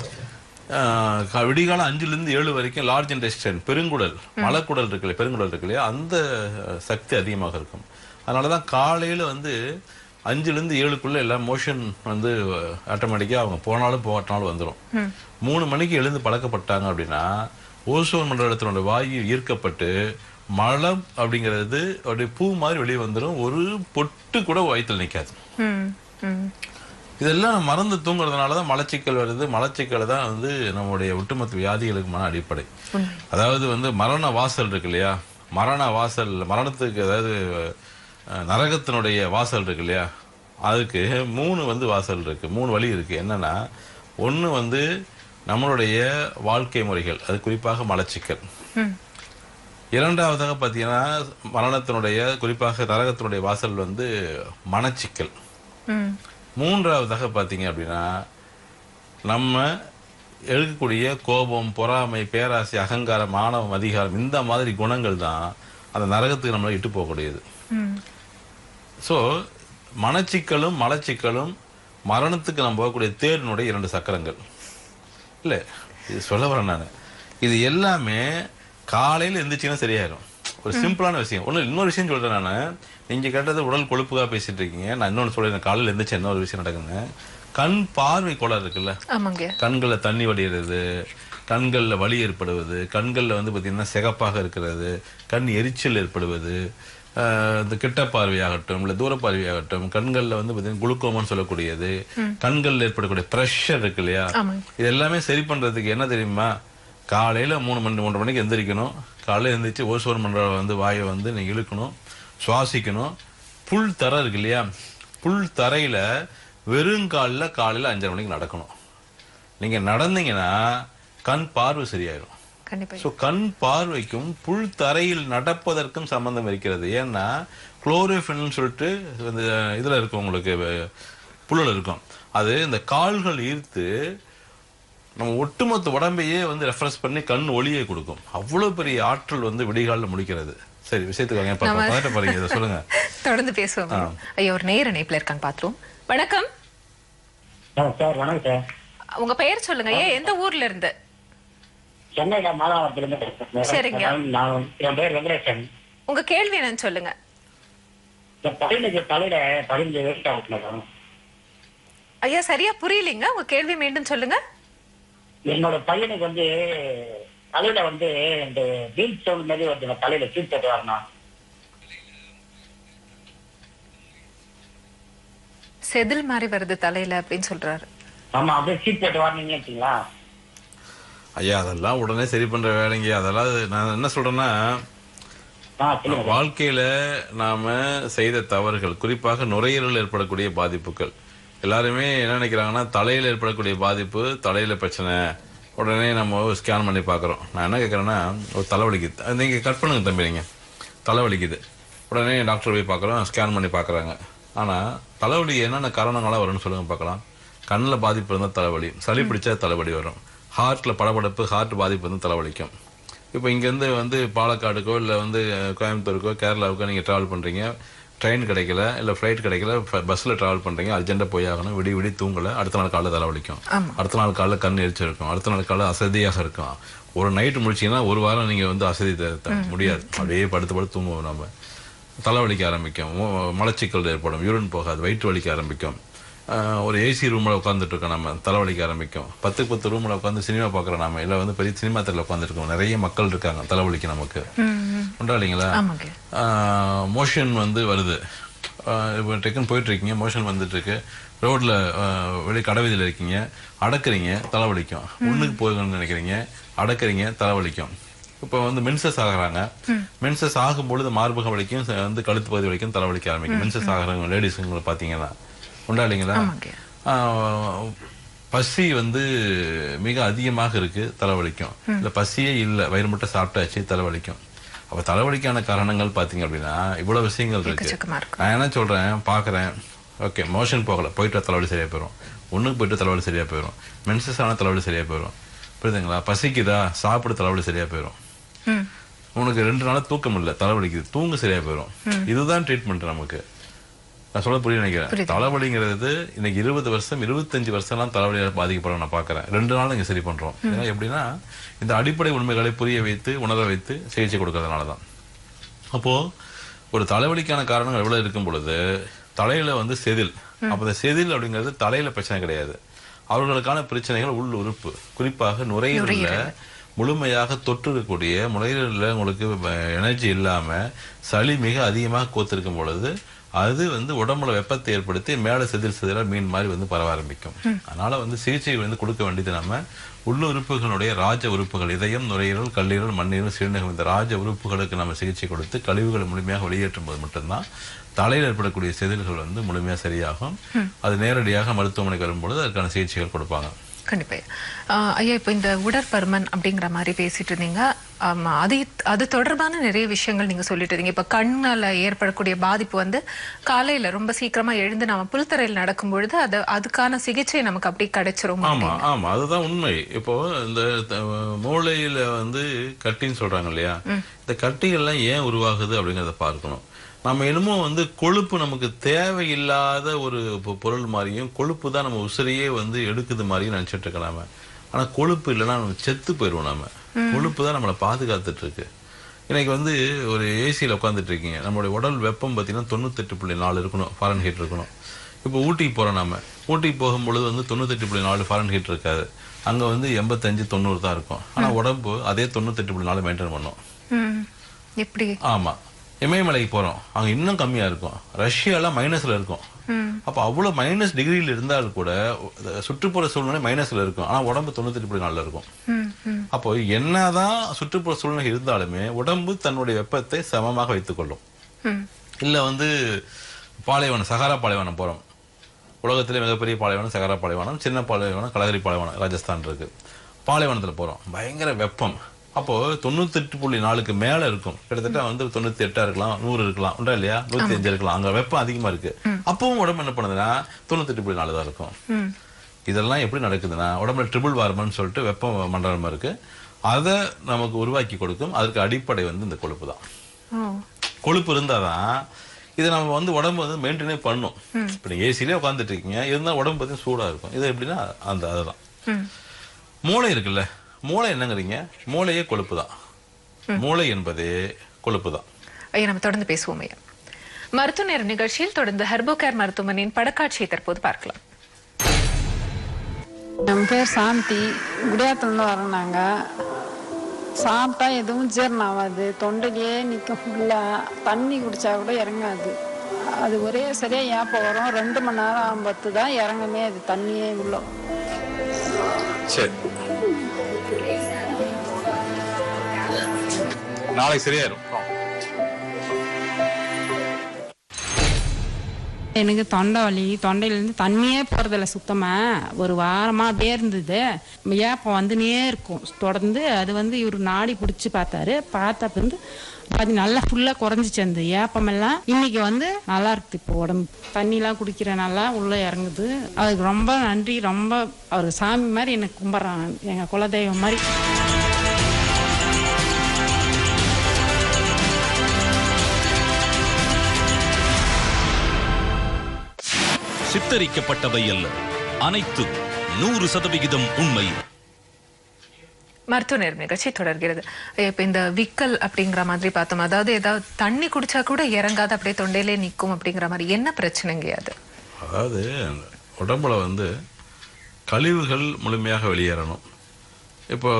ஆஹ் கா- விடிகாலம் அஞ்சுல இருந்து ஏழு வரைக்கும் லார்ஜ் இன்டெஸ்டைன் பெருங்குடல் மலக்குடல் இருக்கு இல்லையா பெருங்குடல் இருக்கு இல்லையா அந்த அஹ், சக்தி அதிகமாக இருக்கும் அதனாலதான் காலையில வந்து அஞ்சுல இருந்து ஏழுக்குள்ள எல்லாம் மோஷன் வந்து ஆட்டோமேட்டிக்கா அவங்க போனாலும் போகட்டினாலும் வந்துடும் மூணு மணிக்கு எழுந்து பழக்கப்பட்டாங்க அப்படின்னா ஓசோன் மண்டலத்தினோட வாயு ஈர்க்கப்பட்டு மலம் அப்படிங்கிறது அப்படியே பூ மாதிரி வெளியே வந்துடும் ஒரு பொட்டு கூட வயித்துல நிக்காது ம், ம். இதெல்லாம் நம்ம மறந்து தூங்குறதுனால தான் மலச்சிக்கல் வருது மலச்சிக்கல் தான் வந்து நம்முடைய ஒட்டுமொத்த வியாதிகளுக்குமான அடிப்படை அதாவது வந்து மரண வாசல் இருக்கு இல்லையா மரண வாசல் மரணத்துக்கு அதாவது அஹ், நரகத்தினுடைய வாசல் இருக்கு இல்லையா அதுக்கு மூணு வந்து வாசல் இருக்கு மூணு வழி இருக்கு என்னன்னா ஒன்று வந்து நம்மளுடைய வாழ்க்கை முறைகள் அது குறிப்பாக மலச்சிக்கல் இரண்டாவதாக பார்த்தீங்கன்னா மரணத்தினுடைய குறிப்பாக நரகத்தினுடைய வாசல் வந்து மனச்சிக்கல் ம். மூன்றாவதாக பார்த்தீங்க அப்படின்னா நம்ம எழுக்கக்கூடிய கோபம் பொறாமை பேராசை அகங்காரம் ஆணவம் அதிகாரம் இந்த மாதிரி குணங்கள் தான் அந்த நரகத்துக்கு நம்மளை இட்டு போகக்கூடியது ஸோ மனச்சிக்கலும் மலச்சிக்கலும் மரணத்துக்கு நம்ம போகக்கூடிய தேரினுடைய இரண்டு சக்கரங்கள் இல்லை இது சொல்ல வரேன் நான் இது எல்லாமே காலையில் எந்திரிச்சிங்கன்னா சரியாயிரும் ஒரு சிம்பிளான விஷயம் ஒன்று இன்னொரு விஷயம் சொல்றேன் நான் நீங்க கேட்டது உடல் கொழுப்புக்காக பேசிட்டு இருக்கீங்க நான் இன்னொன்று சொல்றேன் காலையில் எந்திரிச்சு என்ன ஒரு விஷயம் நடக்குங்க கண் பார்வை கோளாறு இருக்குல்ல ஆமாங்க கண்களில் தண்ணி வடிகிறது கண்களில் வலி ஏற்படுவது கண்களில் வந்து பார்த்தீங்கன்னா சிகப்பாக இருக்கிறது கண் எரிச்சல் ஏற்படுவது அஹ், இந்த கிட்ட பார்வையாகட்டும் இல்லை தூர பார்வையாகட்டும் கண்களில் வந்து பார்த்தீங்கன்னா குளுக்கோமான்னு சொல்லக்கூடியது கண்களில் ஏற்படக்கூடிய ப்ரெஷர் இருக்கு இல்லையா ஆமாங்க. இது எல்லாமே சரி பண்றதுக்கு என்ன தெரியுமா காலையில மூணு மணி மூன்றரை மணிக்கு எந்திரிக்கணும் காலையில எந்திரிச்சு ஓசோன் மண்டல வந்து வாயை வந்து நீங்க இழுக்கணும் சுவாசிக்கணும் புல் தரை இருக்கு இல்லையா புல் தரையில வெறுங்காலில் காலையில அஞ்சரை மணிக்கு நடக்கணும் நீங்க நடந்தீங்கன்னா கண் பார்வை சரியாயிடும் கண்டிப்பா ஸோ கண் பார்வைக்கும் புல் தரையில் நடப்பதற்கும் சம்பந்தம் இருக்கிறது ஏன்னா குளோரோஃபின் சொல்லிட்டு இந்த இதுல இருக்கும் உங்களுக்கு அஹ், புல்லுல இருக்கும் அது இந்த கால்கள் ஈர்த்து நம்ம ஒட்டுமொத்த உடம்பையே வந்து ரெஃப்ரெஷ் பண்ணி கண் ஒளியை கொடுக்கும் அவ்வளவு பெரிய ஆற்றல் வந்து விடிகாலில் முடிக்கிறது சரி விஷயத்துக்கு வாங்க இப்ப பதட்ட போறீங்க இதை சொல்லுங்க தொடர்ந்து பேசுவோம் ஐயா ஒரு நேர இணைப்புல இருக்காங்க பாத்துருவோம் வணக்கம் சார் வணக்கம் சார் உங்க பெயர் சொல்லுங்க ஐயா எந்த ஊர்ல இருந்து சென்னையில மாதாவரத்திலிருந்து பேசுறேன். சரிங்க. நான் என் பேர் வெங்கடேசன் உங்க கேள்வி என்னன்னு சொல்லுங்க இந்த பையனுக்கு தலையில பதினஞ்சு வயசு ஆகுது மேடம் ஐயா சரியா புரியலீங்க உங்க கேள்வி மீண்டும் சொல்லுங்க என்னோட பையனுக்கு வந்து தலையில வந்து இந்த பீச் சவுண்ட் மாதிரி வருது நான் தலையில சீட் தட்டு வரணும் செதில் மாதிரி வருது தலையில அப்படின்னு சொல்றாரு ஆமா அப்படியே சீட் தட்டு வரணும்னு வச்சுங்களா ஐயா அதெல்லாம் உடனே சரி பண்ற வேலைங்க அதெல்லாம் நான் என்ன சொல்றேன்னா ஆ சொல்லுங்க வாழ்க்கையில நாம செய்த தவறுகள் குறிப்பாக நுரையீரல் ஏற்படக்கூடிய பாதிப்புகள் எல்லாருமே என்ன நினைக்கிறாங்கன்னா தலையில ஏற்படக்கூடிய பாதிப்பு தலையில பிரச்சனை உடனே நம்ம ஸ்கேன் பண்ணி பார்க்குறோம் நான் என்ன கேட்குறேன்னா ஒரு தலைவலிக்குது அது நீங்க கட் பண்ணுங்க தம்பி நீங்க தலைவலிக்குது உடனே டாக்டர் போய் பார்க்குறோம் ஸ்கேன் பண்ணி பார்க்குறாங்க ஆனா தலைவலி என்னென்ன காரணங்களாக வரும்னு சொல்லுங்க பார்க்கலாம் கண்ணில் பாதிப்பு இருந்தால் தலைவலி சளி பிடிச்சா தலைவலி வரும் ஹார்ட்ல படபடப்பு ஹார்ட் பாதிப்பு வந்து தலைவலிக்கும் இப்போ இங்கேருந்து வந்து பாலக்காடுக்கோ இல்லை வந்து அஹ், கோயம்புத்தூருக்கோ கேரளாவுக்கோ நீங்கள் ட்ராவல் பண்ணுறீங்க ட்ரெயின் கிடைக்கல இல்லை ஃப்ளைட் கிடைக்கல பஸ்ஸில் ட்ராவல் பண்ணுறீங்க அர்ஜென்ட்டாக போய் ஆகணும் விடி விடி தூங்கலை அடுத்த நாள் காலைல தலைவலிக்கும் அடுத்த நாள் காலைல கண் எரிச்சல் இருக்கும் அடுத்த நாள் காலைல அசதியாக இருக்கும் ஒரு நைட்டு முடிச்சீங்கன்னா ஒரு வாரம் நீங்கள் வந்து அசதி த- த- முடியாது அப்படியே படுத்து படுத்து தூங்குவோம் நம்ம தலைவலிக்க ஆரம்பிக்கும் மு- மலச்சிக்கல் ஏற்படும் யூரின் போகாது வயிற்று வலிக்க ஆரம்பிக்கும் ஆஹ் ஒரு ஏசி ரூமில் உட்காந்துட்டு இருக்கோம் நம்ம தலைவலிக்க ஆரம்பிக்கும் பத்துக்கு பத்து ரூமில் உட்காந்து சினிமா பார்க்குறோம் நாம இல்லை வந்து பெரிய சினிமா திரையில் உட்காந்துருக்கோம் நிறைய மக்கள் இருக்காங்க தலைவலிக்கு நமக்கு உண்டா இல்லைங்களா ஆமாங்க மோஷன் வந்து வருது ஆஹ் இப்போ டெக்குன்னு போயிட்டு இருக்கீங்க மோஷன் வந்துட்டு இருக்கு ரோட்ல வெளியே கடைவீதியில் இருக்கீங்க அடக்குறீங்க தலைவலிக்கும் ஒண்ணுக்கு போகணும்னு நினைக்கிறீங்க அடக்குறீங்க தலைவலிக்கும் இப்போ வந்து மென்சஸ் ஆகுறாங்க மென்சஸ் ஆகும் பொழுது மார்பக வலிக்கும் ச- வந்து கழுத்து பகுதி வலிக்கும் தலைவலிக்க ஆரம்பிக்கும் மென்சஸ் ஆகுறவங்க லேடிஸுங்களை பார்த்தீங்கன்னா உண்டா இல்லைங்களா ஆமாங்க ஆஹ் பசி வந்து மிக அதிகமாக இருக்கு தலைவலிக்கும் இல்ல பசியே இல்ல வயிறு மட்டும் சாப்பிட்டாச்சு தலைவலிக்கும் அப்ப தலைவலிக்கான காரணங்கள் பாத்தீங்க அப்படின்னா இவ்வளவு விஷயங்கள் இருக்கு எக்கச்சக்கமா இருக்கு. நான் என்ன சொல்றேன் பாக்குறேன் ஓகே மோஷன் போகல போயிட்டு தலைவலி சரியா போயிடும் ஒண்ணுக்கு போயிட்டு தலைவலி சரியா போயிடும் மென்சஸ் ஆன தலைவலி சரியா போயிடும் புரியுதுங்களா பசிக்குதா சாப்பிட தலைவலி சரியா போயிடும் ம். உனக்கு ரெண்டு நாளா தூக்கம் இல்ல தலைவலிக்குது தூங்க சரியா போயிடும் இதுதான் ட்ரீட்மெண்ட் நமக்கு நான் சொல்ல புரிய நினைக்கிறேன் புரியுது. தலைவலிங்கிறது இன்னைக்கு இருபது வருஷம் இருபத்தஞ்சு வருஷம்லாம் தலைவலியால் பாதிக்கப்படுறோம் நான் பார்க்கறேன் ரெண்டு நாள் இங்க சரி பண்றோம் ஏன்னா எப்படின்னா இந்த அடிப்படை உண்மைகளை புரிய வைத்து உணர வைத்து சிகிச்சை கொடுக்கறதுனால தான் அப்போ ஒரு தலைவலிக்கான காரணங்கள் எவ்வளவு இருக்கும் பொழுது தலையில வந்து செதில் அப்ப இந்த செதில் அப்படிங்கிறது தலையில பிரச்சனை கிடையாது அவர்களுக்கான பிரச்சனைகள் உள் உறுப்பு குறிப்பாக நுரையீரல்ல முழுமையாக தொற்றுக்கக்கூடிய நுரையீரல்ல உங்களுக்கு எனர்ஜி இல்லாம சளி மிக அதிகமாக கோத்திருக்கும் பொழுது அது வந்து உடம்புல வெப்பத்தை ஏற்படுத்தி மேல செதில் செதிலா மீன் மாதிரி வந்து பரவ ஆரம்பிக்கும் அதனால வந்து சிகிச்சை வந்து கொடுக்க வேண்டியது நம்ம உள்ளுறுப்புகளுடைய ராஜ உறுப்புகள் இதயம் நுரையீரல் கல்லீரல் மண்ணீரல் சிறுநீரகம் இந்த ராஜ உறுப்புகளுக்கு நம்ம சிகிச்சை கொடுத்து கழிவுகளை முழுமையாக வெளியேற்றும் போது மட்டும்தான் தலையில் ஏற்படக்கூடிய செதில்கள் வந்து முழுமையா சரியாகும் அது நேரடியாக மருத்துவமனைக்கு வரும்பொழுது அதுக்கான சிகிச்சைகள் கொடுப்பாங்க கண்டிப்பா ஆஹ் ஐயா இப்போ இந்த உடற்பருமன் அப்படிங்கிற மாதிரி பேசிட்டு இருந்தீங்க ஆமா அது அது தொடர்பான நிறைய விஷயங்கள் நீங்க சொல்லிட்டு இருந்தீங்க இப்ப கண்ணால ஏற்படக்கூடிய பாதிப்பு வந்து காலையில ரொம்ப சீக்கிரமா எழுந்து நாம புல்தரையில் நடக்கும் பொழுது அது அதுக்கான சிகிச்சை நமக்கு அப்படியே கிடைச்சிரும் ஆமா ஆமா அதுதான் உண்மை இப்போ இந்த த- மூளையில வந்து கட்டின்னு சொல்றாங்க இல்லையா இந்த கட்டிகள்லாம் ஏன் உருவாகுது அப்படிங்கறத பார்க்கணும் நம்ம என்னமோ வந்து கொழுப்பு நமக்கு தேவையில்லாத ஒரு பொ- பொருள் மாதிரியும் கொழுப்பு தான் நம்ம உசிரியே வந்து எடுக்குது மாதிரியும் நினைச்சிட்டு இருக்கலாம ஆனா கொழுப்பு இல்லைன்னா நம்ம செத்து போயிடுவோம் நம்ம கொழுப்பு தான் நம்மளை பாதுகாத்துட்டு இருக்கு இன்னைக்கு வந்து ஒரு ஏசியில் உட்காந்துட்டு இருக்கீங்க நம்மளுடைய உடல் வெப்பம் பார்த்தீங்கன்னா தொண்ணூத்தெட்டு புள்ளி நாலு இருக்கணும் ஃபாரன் ஹீட் இருக்கணும் இப்போ ஊட்டிக்கு போறோம் நம்ம ஊட்டிக்கு போகும்பொழுது வந்து தொண்ணூத்தெட்டு புள்ளி நாலு ஃபாரன் ஹீட் இருக்காது அங்க வந்து எண்பத்தஞ்சு தொண்ணூறு தான் இருக்கும் ஆனா உடம்பு அதே தொண்ணூத்தெட்டு புள்ளி நாலு மெயின்டைன் பண்ணும் ம். எப்படி ஆமா இமயமலைக்கு போறோம் அங்க இன்னும் கம்மியா இருக்கும் ரஷ்யால மைனஸ்ல இருக்கும் அப்ப அவ்வளவு மைனஸ் டிகிரியில் இருந்தால் கூட அஹ், சுற்றுப்புற சூழ்நிலை மைனஸ்ல இருக்கும் ஆனா உடம்பு தொண்ணூத்தி எட்டு நாள்ல இருக்கும் அப்போ என்னதான் சுற்றுப்புற சூழ்நிலை இருந்தாலுமே உடம்பு தன்னுடைய வெப்பத்தை சமமாக வைத்துக் கொள்ளும் இல்ல வந்து பாலைவனம் சகாரா பாலைவனம் போறோம் உலகத்திலே மிகப்பெரிய பாலைவனம் சகாரா பாலைவனம் சின்ன பாலைவனம் கலகரி பாலைவனம் ராஜஸ்தான் இருக்கு பாலைவனத்துல போறோம் பயங்கர வெப்பம் அப்போ தொண்ணூத்தெட்டு புள்ளி நாலுக்கு மேல இருக்கும் கிட்டத்தட்ட வந்து தொண்ணூத்தி எட்டா இருக்கலாம் நூறு இருக்கலாம் உண்டா இல்லையா நூத்தி அஞ்சு இருக்கலாம் அங்க வெப்பம் அதிகமா இருக்கு அப்பவும் உடம்பு என்ன பண்ணுதுன்னா தொண்ணூத்தெட்டு புள்ளி நாலு தான் இருக்கும் இதெல்லாம் எப்படி நடக்குதுன்னா உடம்புல ட்ரிபிள் வார்மன்னு சொல்லிட்டு வெப்ப மண்டலமா இருக்கு அதை நமக்கு உருவாக்கி கொடுக்கும் அதற்கு அடிப்படை வந்து இந்த கொழுப்பு தான் கொழுப்பு இருந்தாதான் இதை நம்ம வந்து உடம்பு வந்து மெயின்டைனே பண்ணும் இப்போ நீங்க ஏசிலே உட்காந்துட்டு இருக்கீங்க இருந்தால் உடம்பு பார்த்தீங்கன்னா சூடா இருக்கும் இது எப்படின்னா அந்த அதுதான் மூளை இருக்குல்ல மூளை என்னங்கிறீங்க மூளையே கொழுப்பு தான் மூளை என்பதே கொழுப்பு தான் ஐயா நம்ம தொடர்ந்து பேசுவோம் ஐயா மருத்துவ நேர நிகழ்ச்சியில் தொடர்ந்து ஹெர்போகேர் மருத்துவமனையின் படக்காட்சியை தற்போது பார்க்கலாம் என் பேர் சாந்தி குடியாத்துலேருந்து வரோம் நாங்கள் சாப்பிட்டா எதுவும் ஜீரணம் ஆகாது தொண்டையிலே நிற்கும் ஃபுல்லாக தண்ணி குடிச்சா கூட இறங்காது அது ஒரே சரியாக ஏப்பம் வரும் ரெண்டு மணி நேரம் ஆகும்பத்து தான் இறங்குமே அது தண்ணியே உள்ள சரி நாளைக்கு சரியாயிரும் எனக்கு தொண்டை வலி தொண்டையிலேருந்து தண்ணியே போகிறதில்ல சுத்தமாக ஒரு வாரமாக அப்படியே இருந்தது ஏப்பம் வந்துனே இருக்கும் தொடர்ந்து அது வந்து இவர் நாடி பிடிச்சி பார்த்தாரு பார்த்த பிறந்து அது நல்லா ஃபுல்லாக குறைஞ்சிச்சு அந்த ஏப்பமெல்லாம் இன்னைக்கு வந்து நல்லா இருக்குது இப்போ உடம்பு தண்ணிலாம் குடிக்கிற நல்லா உள்ளே இறங்குது அதுக்கு ரொம்ப நன்றி ரொம்ப அவர் சாமி மாதிரி எனக்கு கும்பிட்றான் எங்கள் குலதெய்வம் மாதிரி சித்தரிக்கப்பட்டவை அல்ல அனைத்தும் நூறு சதவிகிதம் உண்மை மருத்துவ நேரம் நிகழ்ச்சி தொடர்கிறது ஐயா, இப்ப இந்த விக்கல் அப்படிங்கிற மாதிரி பார்த்தோம் அதாவது ஏதாவது தண்ணி குடிச்சா கூட இறங்காது அப்படியே தொண்டையிலே நிக்கும் அப்படிங்கிற மாதிரி என்ன பிரச்சனைங்க அது அதாவது உடம்புல வந்து கழிவுகள் முழுமையாக வெளியேறணும் இப்போ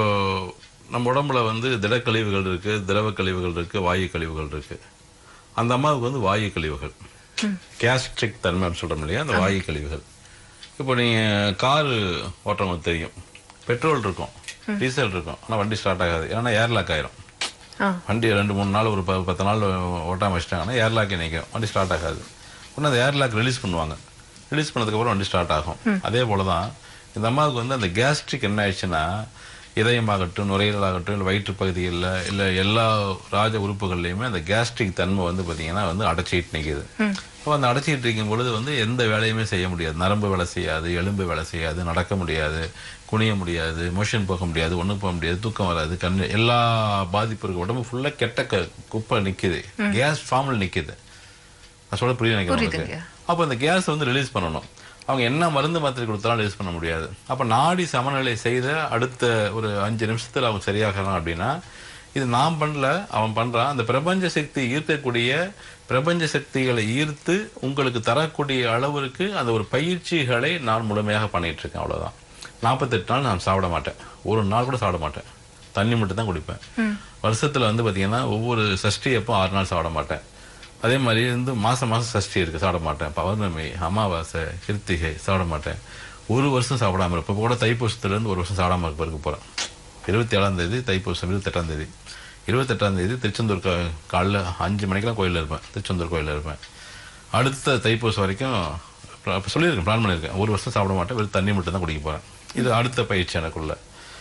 நம்ம உடம்புல வந்து திடக்கழிவுகள் இருக்கு திரவ கழிவுகள் இருக்கு வாயு கழிவுகள் இருக்கு அந்த அம்மாவுக்கு வந்து வாயு கழிவுகள் கேஸ்ட்ரிக் தன்மை அப்படின்னு சொல்றோம் இல்லையா அந்த வாயு கழிவுகள் இப்போ நீங்க காரு ஓட்டுறவங்களுக்கு தெரியும் பெட்ரோல் இருக்கும் டீசல் இருக்கும் ஆனால் வண்டி ஸ்டார்ட் ஆகாது ஏன்னா ஏர்லாக் ஆயிரும் வண்டி ரெண்டு மூணு நாள் ஒரு ப- பத்து நாள் ஓட்டாம வச்சிட்டாங்கன்னா ஏர்லாக்கே நிற்கும் வண்டி ஸ்டார்ட் ஆகாது உடனே அந்த ஏர்லாக் ரிலீஸ் பண்ணுவாங்க ரிலீஸ் பண்ணதுக்கப்புறம் வண்டி ஸ்டார்ட் ஆகும் அதே போல தான் இந்த அம்மாவுக்கு வந்து அந்த கேஸ்ட்ரிக் என்ன ஆயிடுச்சுன்னா இதயமாகட்டும் நுரையீரலாகட்டும் இல்லை வயிற்று பகுதிகளில் இல்லை எல்லா ராஜ உறுப்புகள்லையுமே அந்த கேஸ்ட்ரிக் தன்மை வந்து பார்த்தீங்கன்னா வந்து அடைச்சிட்டு நிற்கிது அப்போ அந்த அடைச்சிட்டு இருக்கும் பொழுது வந்து எந்த வேலையுமே செய்ய முடியாது நரம்பு வேலை செய்யாது எலும்பு வேலை செய்யாது நடக்க முடியாது குனிய முடியாது மோஷன் போக முடியாது ஒன்றும் போக முடியாது தூக்கம் வராது கண் எல்லா பாதிப்பு இருக்கு உடம்பு ஃபுல்லாக கெட்ட க குப்பை நிற்கிது கேஸ் ஃபார்மில் நிற்கிது நான் சொல்ல புரிய நினைக்கிறேன் புரியுதுங்க. உங்களுக்கு. அப்போ அந்த கேஸ் வந்து ரிலீஸ் பண்ணணும் அவங்க என்ன மருந்து மாத்திரை கொடுத்தாலும் ரிலீஸ் பண்ண முடியாது அப்போ நாடி சமநிலை செய்த அடுத்த ஒரு அஞ்சு நிமிஷத்தில் அவங்க சரியாகலாம் அப்படின்னா இது நான் பண்ணல அவன் பண்றான் அந்த பிரபஞ்ச சக்தி ஈர்க்கக்கூடிய பிரபஞ்ச சக்திகளை ஈர்த்து உங்களுக்கு தரக்கூடிய அளவிற்கு அந்த ஒரு பயிற்சிகளை நான் முழுமையாக பண்ணிட்டு இருக்கேன் அவ்வளவுதான் நாற்பத்தெட்டு நாள் நான் சாப்பிட மாட்டேன் ஒரு நாள் கூட சாப்பிட மாட்டேன் தண்ணி மட்டும் தான் குடிப்பேன் வருஷத்துல வந்து பாத்தீங்கன்னா ஒவ்வொரு சஷ்டி அப்போ ஆறு நாள் சாப்பிட மாட்டேன் அதே மாதிரி வந்து மாசம் மாசம் சஷ்டி இருக்கு சாப்பிட மாட்டேன் பௌர்ணமி அமாவாசை கிருத்திகை சாப்பிட மாட்டேன் ஒரு வருஷம் சாப்பிடாம இருப்பேன் இப்போ கூட தைப்பூசத்துல இருந்து ஒரு வருஷம் சாப்பிடாம இருக்க இருக்க போறேன் இருபத்தி ஏழாம் தேதி தைப்பூசம் இருபத்தெட்டாம் தேதி இருபத்தெட்டாம் தேதி திருச்செந்தூர் கா காலைல அஞ்சு மணிக்கெல்லாம் கோயிலில் இருப்பேன் திருச்செந்தூர் கோயிலில் இருப்பேன் அடுத்த தைப்பூசம் வரைக்கும் அப்போ சொல்லியிருக்கேன் பிளான் பண்ணியிருக்கேன் ஒரு வருஷம் சாப்பிட மாட்டேன் வெறும் தண்ணி மட்டும் தான் குடிக்க போறேன் இது அடுத்த பயிற்சி எனக்குள்ள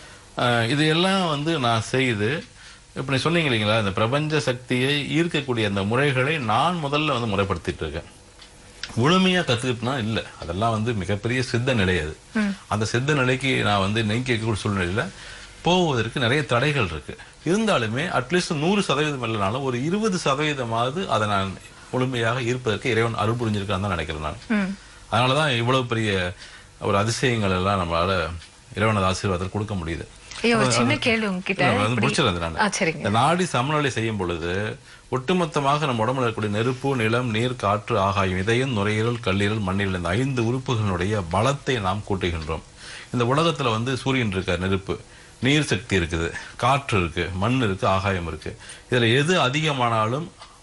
ஆஹ் இது எல்லாம் வந்து நான் செய்து இப்போ நீ சொன்னீங்க இல்லைங்களா இந்த பிரபஞ்ச சக்தியை ஈர்க்கக்கூடிய அந்த முறைகளை நான் முதல்ல வந்து முறைப்படுத்திட்டு இருக்கேன் முழுமையா கத்துக்கிட்டுனா இல்ல அதெல்லாம் வந்து மிகப்பெரிய சித்த நிலை அது அந்த சித்த நிலைக்கு நான் வந்து நீக்கி இருக்கக்கூடிய சூழ்நிலையில போவதற்கு நிறைய தடைகள் இருக்கு இருந்தாலுமே அட்லீஸ்ட் நூறு சதவீதம் இல்லைனாலும் ஒரு இருபது சதவீதமாவது அதை நான் முழுமையாக ஈர்ப்பதற்கு இறைவன் அருள் புரிஞ்சிருக்கான்னு தான் நினைக்கிறேன் நான் அதனாலதான் இவ்வளவு பெரிய ஒரு அதிசயங்கள் எல்லாம் நம்மளால இறைவனது ஆசீர்வாதத்தில் கொடுக்க முடியுது ஐயா ஒரு சின்ன கேள்வி உங்ககிட்ட இல்ல, வந்து இப்படி- முடிச்சிடுறேன் நான் ஆ சரிங்க இந்த நாடி சமநிலை செய்யும் பொழுது ஒட்டுமொத்தமாக நம்ம உடம்புல இருக்கக்கூடிய நெருப்பு நிலம் நீர் காற்று ஆகாயம் இதயம் நுரையீரல் கல்லீரல் மண்ணீரல் இந்த ஐந்து உறுப்புகளுடைய பலத்தை நாம் கூட்டுகின்றோம் இந்த உலகத்துல வந்து சூரியன் இருக்க நெருப்பு நீர் சக்தி இருக்குது காற்று இருக்கு மண் இருக்கு ஆகாயம் இருக்கு இதுல எது அதிகமானாலும்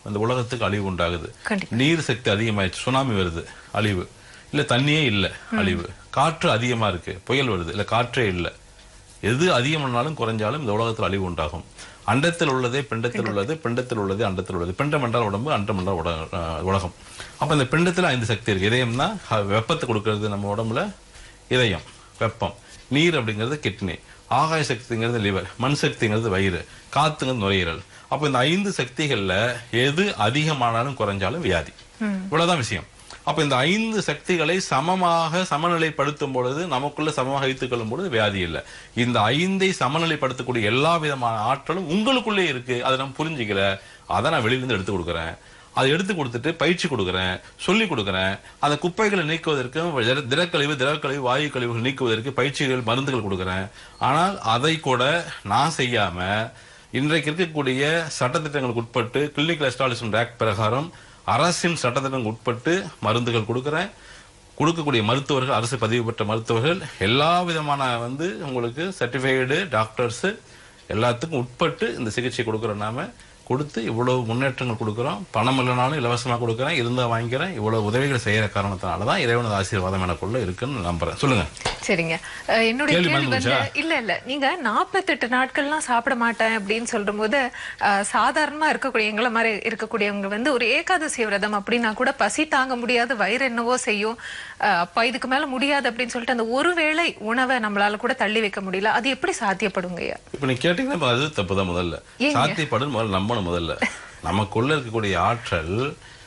அந்த உலகத்துக்கு அழிவு உண்டாகுது நீர் சக்தி அதிகமாயிடுச்சு சுனாமி வருது அழிவு இல்ல தண்ணியே இல்ல அழிவு காற்று அதிகமா இருக்கு புயல் வருது இல்ல காற்றே இல்ல எது அதிகமானாலும் குறைஞ்சாலும் இந்த உலகத்தில் அழிவு உண்டாகும் அண்டத்தில் உள்ளதே பிண்டத்தில் உள்ளது பிண்டத்தில் உள்ளதே அண்டத்தில் உள்ளது பிண்டம் என்றால் உடம்பு அண்டம் என்றால் உட- அஹ் உலகம் அப்ப இந்த பிண்டத்துல ஐந்து சக்தி இருக்கு இதயம்னா அஹ், வெப்பத்தை கொடுக்கறது நம்ம உடம்புல இதயம் வெப்பம் நீர் அப்படிங்கிறது கிட்னி ஆகாய சக்திங்கிறது லிவர் மண் சக்திங்கிறது வயிறு காத்துங்கிறது நுரையீரல் அப்ப இந்த ஐந்து சக்திகள்ல எது அதிகமானாலும் குறைஞ்சாலும் வியாதி இவ்வளவுதான் விஷயம் அப்ப இந்த ஐந்து சக்திகளை சமமாக சமநிலைப்படுத்தும் பொழுது நமக்குள்ள சமமாக வைத்துக் கொள்ளும் பொழுது வியாதி இல்லை இந்த ஐந்தை சமநிலைப்படுத்தக்கூடிய எல்லா விதமான ஆற்றலும் உங்களுக்குள்ளே இருக்கு அதை நான் புரிஞ்சுக்கல அதை நான் வெளியிலிருந்து எடுத்து கொடுக்குறேன் அதை எடுத்து கொடுத்துட்டு பயிற்சி கொடுக்குறேன் சொல்லி கொடுக்குறேன் அந்த குப்பைகளை நீக்குவதற்கு திட- திடக்கழிவு திரவக்கழிவு வாயு கழிவுகள் நீக்குவதற்கு பயிற்சிகள் மருந்துகள் கொடுக்குறேன் ஆனால் அதை கூட நான் செய்யாம இன்றைக்கு இருக்கக்கூடிய சட்டத்திட்டங்களுக்கு உட்பட்டு கிளினிக்கல் எஸ்டாலிஷ்மெண்ட் ஆக்ட் பிரகாரம் அரசின் சட்டத்திட்டங்களுக்கு உட்பட்டு மருந்துகள் கொடுக்குறேன் கொடுக்கக்கூடிய மருத்துவர்கள் அரசு பதிவு பெற்ற மருத்துவர்கள் எல்லா விதமான வந்து உங்களுக்கு சர்டிஃபைடு டாக்டர்ஸ் எல்லாத்துக்கும் உட்பட்டு இந்த சிகிச்சை கொடுக்குறோம் நாம கொடுத்து இவ்வளவு முன்னேற்றங்கள் கொடுக்குறோம் பணம் இல்லைனாலும் இலவசமா கொடுக்குறேன் இருந்தா வாங்கிக்கிறேன் இவ்வளவு உதவிகள் செய்யற காரணத்தினால தான் இறைவனது ஆசீர்வாதம் எனக்குள்ள இருக்குன்னு நம்புறேன் சொல்லுங்க சரிங்க அஹ் என்னுடைய கேள்வி கேள்வி வந்து மறந்துருச்சா? இல்ல இல்ல நீங்க நாற்பத்தெட்டு நாட்கள்லாம் சாப்பிட மாட்டேன் அப்படின்னு சொல்ற போது அஹ், சாதாரணமா இருக்கக்கூடிய எங்களை மாதிரி இருக்கக்கூடியவங்க வந்து ஒரு ஏகாதசி விரதம் அப்படின்னா கூட பசி தாங்க முடியாது வயிறு என்னவோ செய்யும் அஹ், அப்ப இதுக்கு மேல முடியாது அப்படின்னு சொல்லிட்டு அந்த ஒரு வேளை உணவை நம்மளால கூட தள்ளி வைக்க முடியல அது எப்படி சாத்தியப்படுங்க ஐயா இப்ப நீ கேட்டீங்கன்னா இப்ப அது தப்பு தான் முதல்ல ஏங்க? சாத்தியப்படும் முதல்ல நம்பணும் முதல்ல நமக்குள்ள இருக்கக்கூடிய ஆற்றல்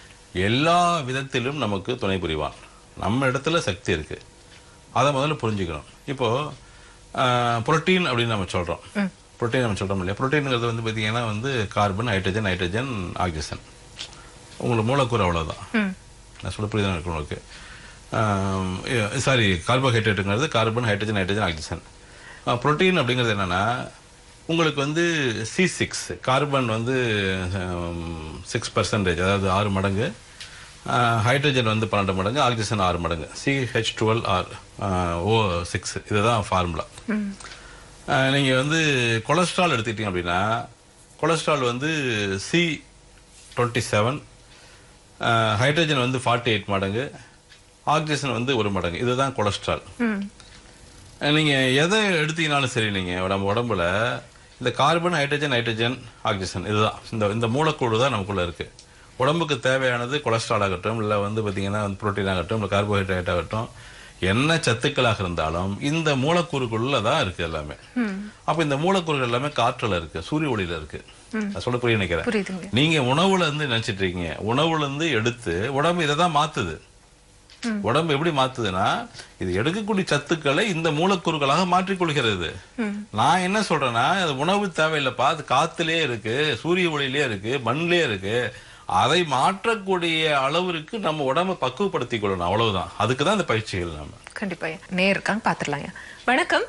எல்லா விதத்திலும் நமக்கு துணை புரிவான் நம்ம இடத்துல சக்தி இருக்கு அதை முதல்ல புரிஞ்சுக்கணும் இப்போ புரோட்டீன் அப்படின்னு நம்ம சொல்றோம் புரோட்டீன் நம்ம சொல்றோம் இல்லையா புரோட்டீன்ங்கிறது வந்து பாத்தீங்கன்னா வந்து கார்பன் ஹைட்ரஜன் நைட்ரஜன் ஆக்சிஜன் உங்களுக்கு மூலக்கூறு அவ்வளவுதான் நான் சொல்ல புரியுதா இருக்கு உங்களுக்கு சாரி கார்போஹைட்ரேட்டுங்கிறது carbon hydrogen nitrogen oxygen protein அப்படிங்கிறது என்னன்னா உங்களுக்கு வந்து சி சிக்ஸ் கார்பன் வந்து சிக்ஸ் பர்சன்டேஜ் அதாவது ஆறு மடங்கு ஹைட்ரஜன் வந்து பன்னெண்டு மடங்கு ஆக்சிஜன் ஆறு மடங்கு C H twelve are O six இதுதான் ஃபார்முலா நீங்கள் வந்து கொலஸ்ட்ரால் எடுத்துக்கிட்டீங்க அப்படின்னா கொலஸ்ட்ரால் வந்து சி டுவெண்ட்டி செவன் ஹைட்ரஜன் வந்து ஃபார்ட்டி எயிட் மடங்கு ஆக்சிஜன் வந்து ஒரு மடங்கு இதுதான் கொலஸ்ட்ரால் நீங்க எதை எடுத்தீங்கனாலும் சரி நீங்க நம்ம உடம்புல இந்த கார்பன் ஹைட்ரஜன் நைட்ரஜன் ஆக்சிஜன் இதுதான் இந்த இந்த மூலக்கூறு தான் நமக்குள்ள இருக்கு உடம்புக்கு தேவையானது கொலஸ்ட்ரால் ஆகட்டும் இல்லை வந்து பார்த்தீங்கன்னா வந்து புரோட்டீன் ஆகட்டும் இல்லை கார்போஹைட்ரேட் ஆகட்டும் என்ன சத்துக்களாக இருந்தாலும் இந்த மூலக்கூறுக்குள்ள தான் இருக்கு எல்லாமே அப்ப இந்த மூலக்கூறுகள் எல்லாமே காற்றுல இருக்கு சூரிய ஒளியில இருக்கு நான் சொல்ல புரிய நினைக்கிறேன் புரியுதுங்க நீங்க உணவுல இருந்து நினைச்சிட்டு இருக்கீங்க உணவுல இருந்து எடுத்து உடம்பு இதை தான் மாத்துது உடம்பு எப்படி மாத்துதுன்னா இது எடுக்கக்கூடிய சத்துக்களை இந்த மூலக்கூறுகளாக மாற்றிக்கொள்கிறது நான் என்ன சொல்றேன்னா அது உணவு தேவையில்லைப்பா அது காத்துலயே இருக்கு சூரிய ஒளியிலே இருக்கு மண்ணிலே இருக்கு அதை மாற்றக்கூடிய அளவிற்கு நம்ம உடம்பை பக்குவப்படுத்திக் கொள்ளணும் அவ்வளவுதான் அதுக்கு தான் இந்த பயிற்சிகள் நம்ம கண்டிப்பா ஐயா. நேர் இருக்காங்க பாத்துடலாம் ஐயா. வணக்கம்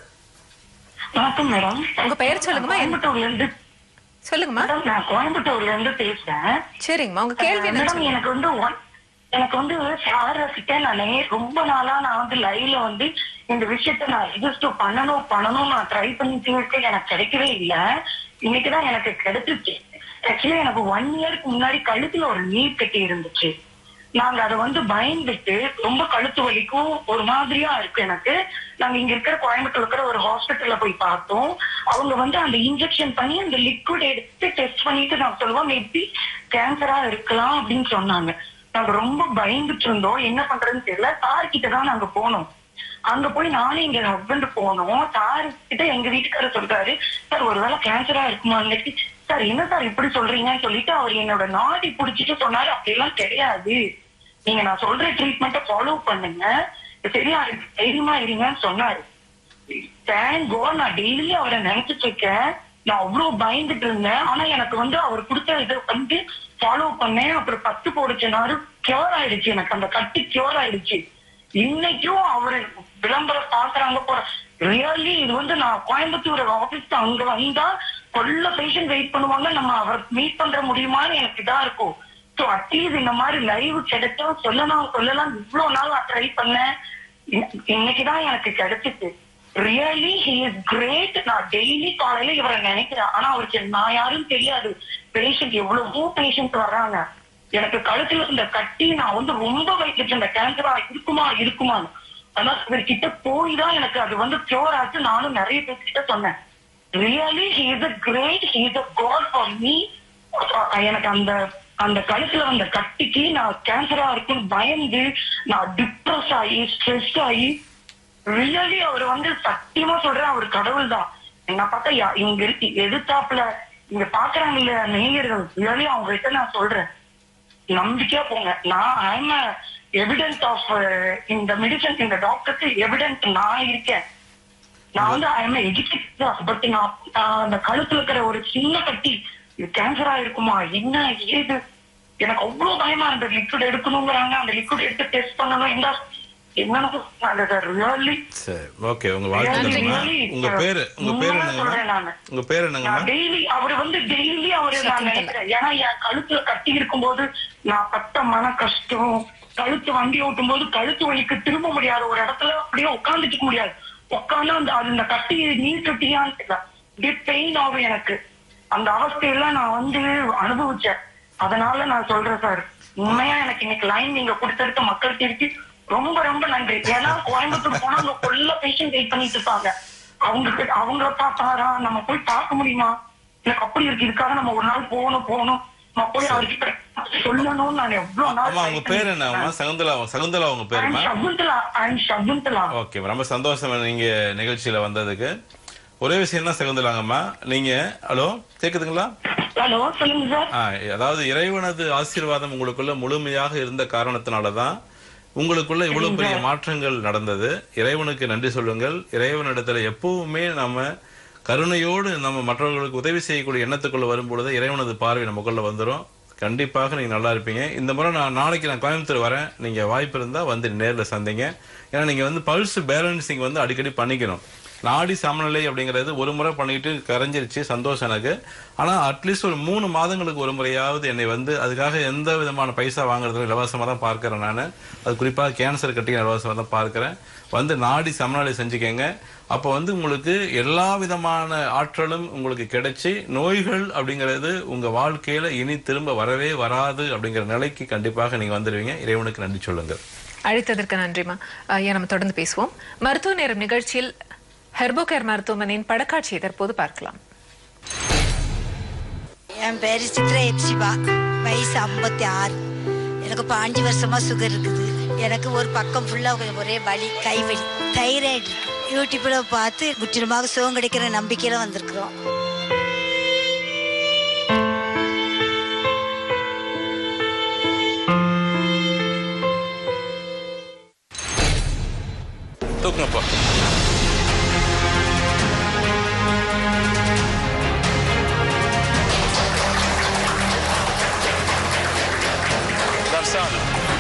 வணக்கம் மேடம் உங்க பெயர் சொல்லுங்கம்மா கோயம்புத்தூர்ல இருந்து சொல்லுங்கம்மா மேடம் நான் கோயம்புத்தூர்ல இருந்து பேசுறேன் சரிங்கம்மா உங்க கேள்வி என்ன மேடம் எனக்கு வந்து one- எனக்கு வந்து சார கிட்ட நான் ரொம்ப நாளா நான் வந்து லைவ்ல வந்து இந்த விஷயத்த நான் ரிஜிஸ்டர் பண்ணணும் பண்ணணும் நான் ட்ரை பண்ணிட்டு இருக்கேன் எனக்கு கிடைக்கவே இல்ல இன்னைக்குதான் எனக்கு கிடைச்சிச்சு ஆக்சுவலி எனக்கு ஒன் இயருக்கு முன்னாடி கழுத்துல ஒரு நீர் கட்டி இருந்துச்சு நாங்க அதை வந்து பயந்துட்டு ரொம்ப கழுத்து வலிக்கும் ஒரு மாதிரியா இருக்கு எனக்கு நாங்க இங்க இருக்கிற கோயம்புத்தூர் இருக்கிற ஒரு ஹாஸ்பிட்டல்ல போய் பார்த்தோம் அவங்க வந்து அந்த இன்ஜெக்ஷன் பண்ணி அந்த லிக்விட் எடுத்து டெஸ்ட் பண்ணிட்டு நான் சொல்லுவோம் மேபி கேன்சரா இருக்கலாம் அப்படின்னு சொன்னாங்க நாங்க ரொம்ப பயந்துட்டு இருந்தோம் என்ன பண்றதுன்னு தெரியல சார் கிட்ட தான் நாங்க போனோம் அங்க போய் நானும் எங்க ஹஸ்பண்ட் போனோம் சார் கிட்ட எங்க வீட்டுக்காரர் சொல்றாரு சார் ஒருவேளை கேன்சரா இருக்குமான்னு சார் என்ன சார் இப்படி சொல்றீங்கன்னு சொல்லிட்டு அவர் என்னோட நாடி புடிச்சிட்டு சொன்னாரு அப்படியெல்லாம் கிடையாது நீங்க நான் சொல்ற ட்ரீட்மெண்ட்டை ஃபாலோ பண்ணுங்க சரியா தைரியமா இருங்கன்னு சொன்னாரு தேங்க் கோ நான் டெய்லி அவரை நினைச்சிட்டு இருக்கேன் நான் அவ்வளவு பயந்துட்டு இருந்தேன் ஆனா எனக்கு வந்து அவர் கொடுத்த இதை வந்து ஃபாலோ பண்ணேன் அப்புறம் பத்து போடுச்சுனாரு கியூர் ஆயிடுச்சு எனக்கு அந்த கட்டு கியூர் ஆயிடுச்சு இன்னைக்கும் அவர் விளம்பரம் பாக்குறாங்க போற ரியலி இது வந்து நான் கோயம்புத்தூர் ஆபீஸ் அங்க வந்தா கொல்ல பேஷண்ட் வெயிட் பண்ணுவாங்க நம்ம அவர் மீட் பண்ற முடியுமான்னு எனக்கு இதா இருக்கும் சோ அட்லீஸ்ட் இந்த மாதிரி லைவ் கிடைச்சா சொல்லலாம் சொல்லலாம் இவ்வளவு நாள் நான் ட்ரை பண்ணேன் இன்ன- இன்னைக்குதான் எனக்கு கிடைச்சிச்சு ரியலி ஹி இஸ் கிரேட் நான் டெய்லி காலையில இவரை நினைக்கிறேன் ஆனா அவருக்கு நான் யாரும் தெரியாது பேஷண்ட் எவ்வளவோ பேஷண்ட் வர்றாங்க எனக்கு கழுத்துல இந்த கட்டி நான் வந்து ரொம்ப வைக்கிட்டு இந்த கேன்சரா இருக்குமா இருக்குமான்னு ஆனா இவர்கிட்ட போய் தான் எனக்கு அது வந்து கியூர் ஆச்சு நானும் நிறைய பேர்கிட்ட சொன்னேன் really he is a great he is a god for me எனக்கு அந்த அந்த கழுத்துல வந்த கட்டிக்கு நான் கேன்சரா இருக்குன்னு பயந்து நான் டிப்ரெஸ் ஆகி ஸ்ட்ரெஸ் ஆகி ரியலி அவர் வந்து சத்தியமா சொல்றேன் அவர் கடவுள் தான் என்ன பார்த்தா யா- இவங்க இருக்கு எதிர்த்தாப்புல இங்க பாக்குறாங்க இல்ல நேயர்கள் ரியலி அவங்க கிட்ட நான் சொல்றேன் நம்பிக்கையா போங்க நான் ஐம் எவிடன்ஸ் ஆஃப் இந்த மெடிசன் இந்த டாக்டருக்கு எவிடன்ஸ் நான் இருக்கேன் நான் வந்து ஐம் எஜுகேட்டட் பட் நான் நான் அந்த கழுத்துல இருக்கிற ஒரு சின்ன கட்டி இது கேன்சரா இருக்குமா என்ன ஏது எனக்கு அவ்வளவு பயமா இருந்தது லிக்விட் எடுக்கணுங்கிறாங்க அந்த லிக்விட் எடுத்து டெஸ்ட் பண்ணணும் இந்த என்னன்னு ரியலி சரி ஓகே உங்க வாழ்த்துக்கள்மா Really, உங்க பேரு உங்க பேரு உண்மையா என்னங்கம்மா சொல்றேன் நானு. உங்க பேரு என்னங்கம்மா நான் டெய்லி அவர் வந்து டெய்லி அவரு நான் நினைக்கிறேன் ஏன்னா என் கழுத்துல கட்டி இருக்கும்போது நான் பட்ட மன கஷ்டம் கழுத்து வண்டி ஓட்டும் போது கழுத்து வலிக்கு திரும்ப முடியாது ஒரு இடத்துல அப்படியே உட்காந்துக்க முடியாது உட்காந்து அந்த அது இந்த கட்டி நீர் கட்டியான்னு தெரியல அப்படியே பெயின் ஆகும் எனக்கு அந்த அவஸ்தையெல்லாம் நான் வந்து அனுபவிச்சேன் அதனால நான் சொல்றேன் சார் உண்மையா எனக்கு இன்னைக்கு லைன் நீங்க கொடுத்ததுக்கு மக்கள் திருப்பி ரொம்ப ரொம்ப நன்றி ஏன்னா கோயம்புத்தூர் போனா அங்க கொல்ல பேஷண்ட் வெயிட் பண்ணிட்டு இருப்பாங்க அவங்க கிட்ட- அவங்கள பார்த்தாரா நம்ம போய் பார்க்க முடியுமா எனக்கு அப்படி இருக்கு இதுக்காக நம்ம ஒரு நாள் போகணும் போகணும் நம்ம போய் அவர்கிட்ட சொல்லணும்னு நான் எவ்வளவு நாள் அம்மா உங்க பேர் என்னம்மா சகுந்தலா சகுந்தலா உங்க பேருமா சகுந்தலா ஐம் சகுந்தலா ஓகே ரொம்ப சந்தோஷம் நீங்க நிகழ்ச்சியில வந்ததுக்கு ஒரே விஷயம் தான் சகுந்தலாங்கம்மா நீங்க ஹலோ கேக்குதுங்களா ஹலோ சொல்லுங்க சார் ஆ, அதாவது இறைவனது ஆசீர்வாதம் உங்களுக்குள்ள முழுமையாக இருந்த காரணத்தினால தான் உங்களுக்குள்ள இவ்வளவு பெரிய மாற்றங்கள் நடந்தது இறைவனுக்கு நன்றி சொல்லுங்கள் இறைவனிடத்துல எப்பவுமே நம்ம கருணையோடு நம்ம மற்றவர்களுக்கு உதவி செய்யக்கூடிய எண்ணத்துக்குள்ள வரும்பொழுது இறைவனது பார்வை நமக்குள்ள வந்துடும் கண்டிப்பாக நீங்க நல்லா இருப்பீங்க இந்த முறை நான் நாளைக்கு நான் கோயம்புத்தூர் வரேன் நீங்க வாய்ப்பு இருந்தா வந்து நேர்ல சந்திங்க ஏன்னா நீங்க வந்து பல்ஸ் பேலன்சிங் வந்து அடிக்கடி பண்ணிக்கணும் நாடி சமநிலை அப்படிங்கிறது ஒரு முறை பண்ணிட்டு கரைஞ்சிருச்சு சந்தோஷம் எனக்கு ஆனா அட்லீஸ்ட் ஒரு மூணு மாதங்களுக்கு ஒரு முறையாவது என்னை வந்து அதுக்காக எந்த விதமான பைசா வாங்குறதுல இலவசமா தான் பார்க்கறேன் நான் அது குறிப்பாக கேன்சர் கட்டி இலவசமா தான் பார்க்கறேன் வந்து நாடி சமநிலை செஞ்சுக்கங்க அப்போ வந்து உங்களுக்கு எல்லா விதமான ஆற்றலும் உங்களுக்கு கிடைச்சி நோய்கள் அப்படிங்கிறது உங்க வாழ்க்கையில இனி திரும்ப வரவே வராது அப்படிங்கிற நிலைக்கு கண்டிப்பாக நீங்க வந்துடுவீங்க இறைவனுக்கு நன்றி சொல்லுங்கள் அழைத்ததற்கு நன்றிமா ஐயா நம்ம தொடர்ந்து பேசுவோம் மருத்துவ நேரம் நிகழ்ச்சியில் ஹெர்போகேர் மருத்துவமனையின் படக்காட்சியை தற்போது பார்க்கலாம் என் பேரு சித்ரா எப்சிபா வயசு ஐம்பத்தி ஆறு எனக்கு பாஞ்சு வருஷமா சுகர் இருக்குது எனக்கு ஒரு பக்கம் ஃபுல்லா ஒரே வலி கை வலி தைராய்டு இருக்கு யூடியூப்ல பார்த்து முற்றிலுமாக சுகம் கிடைக்கிற நம்பிக்கையில வந்திருக்கிறோம் தூக்குங்கப்பா தர்ஷான்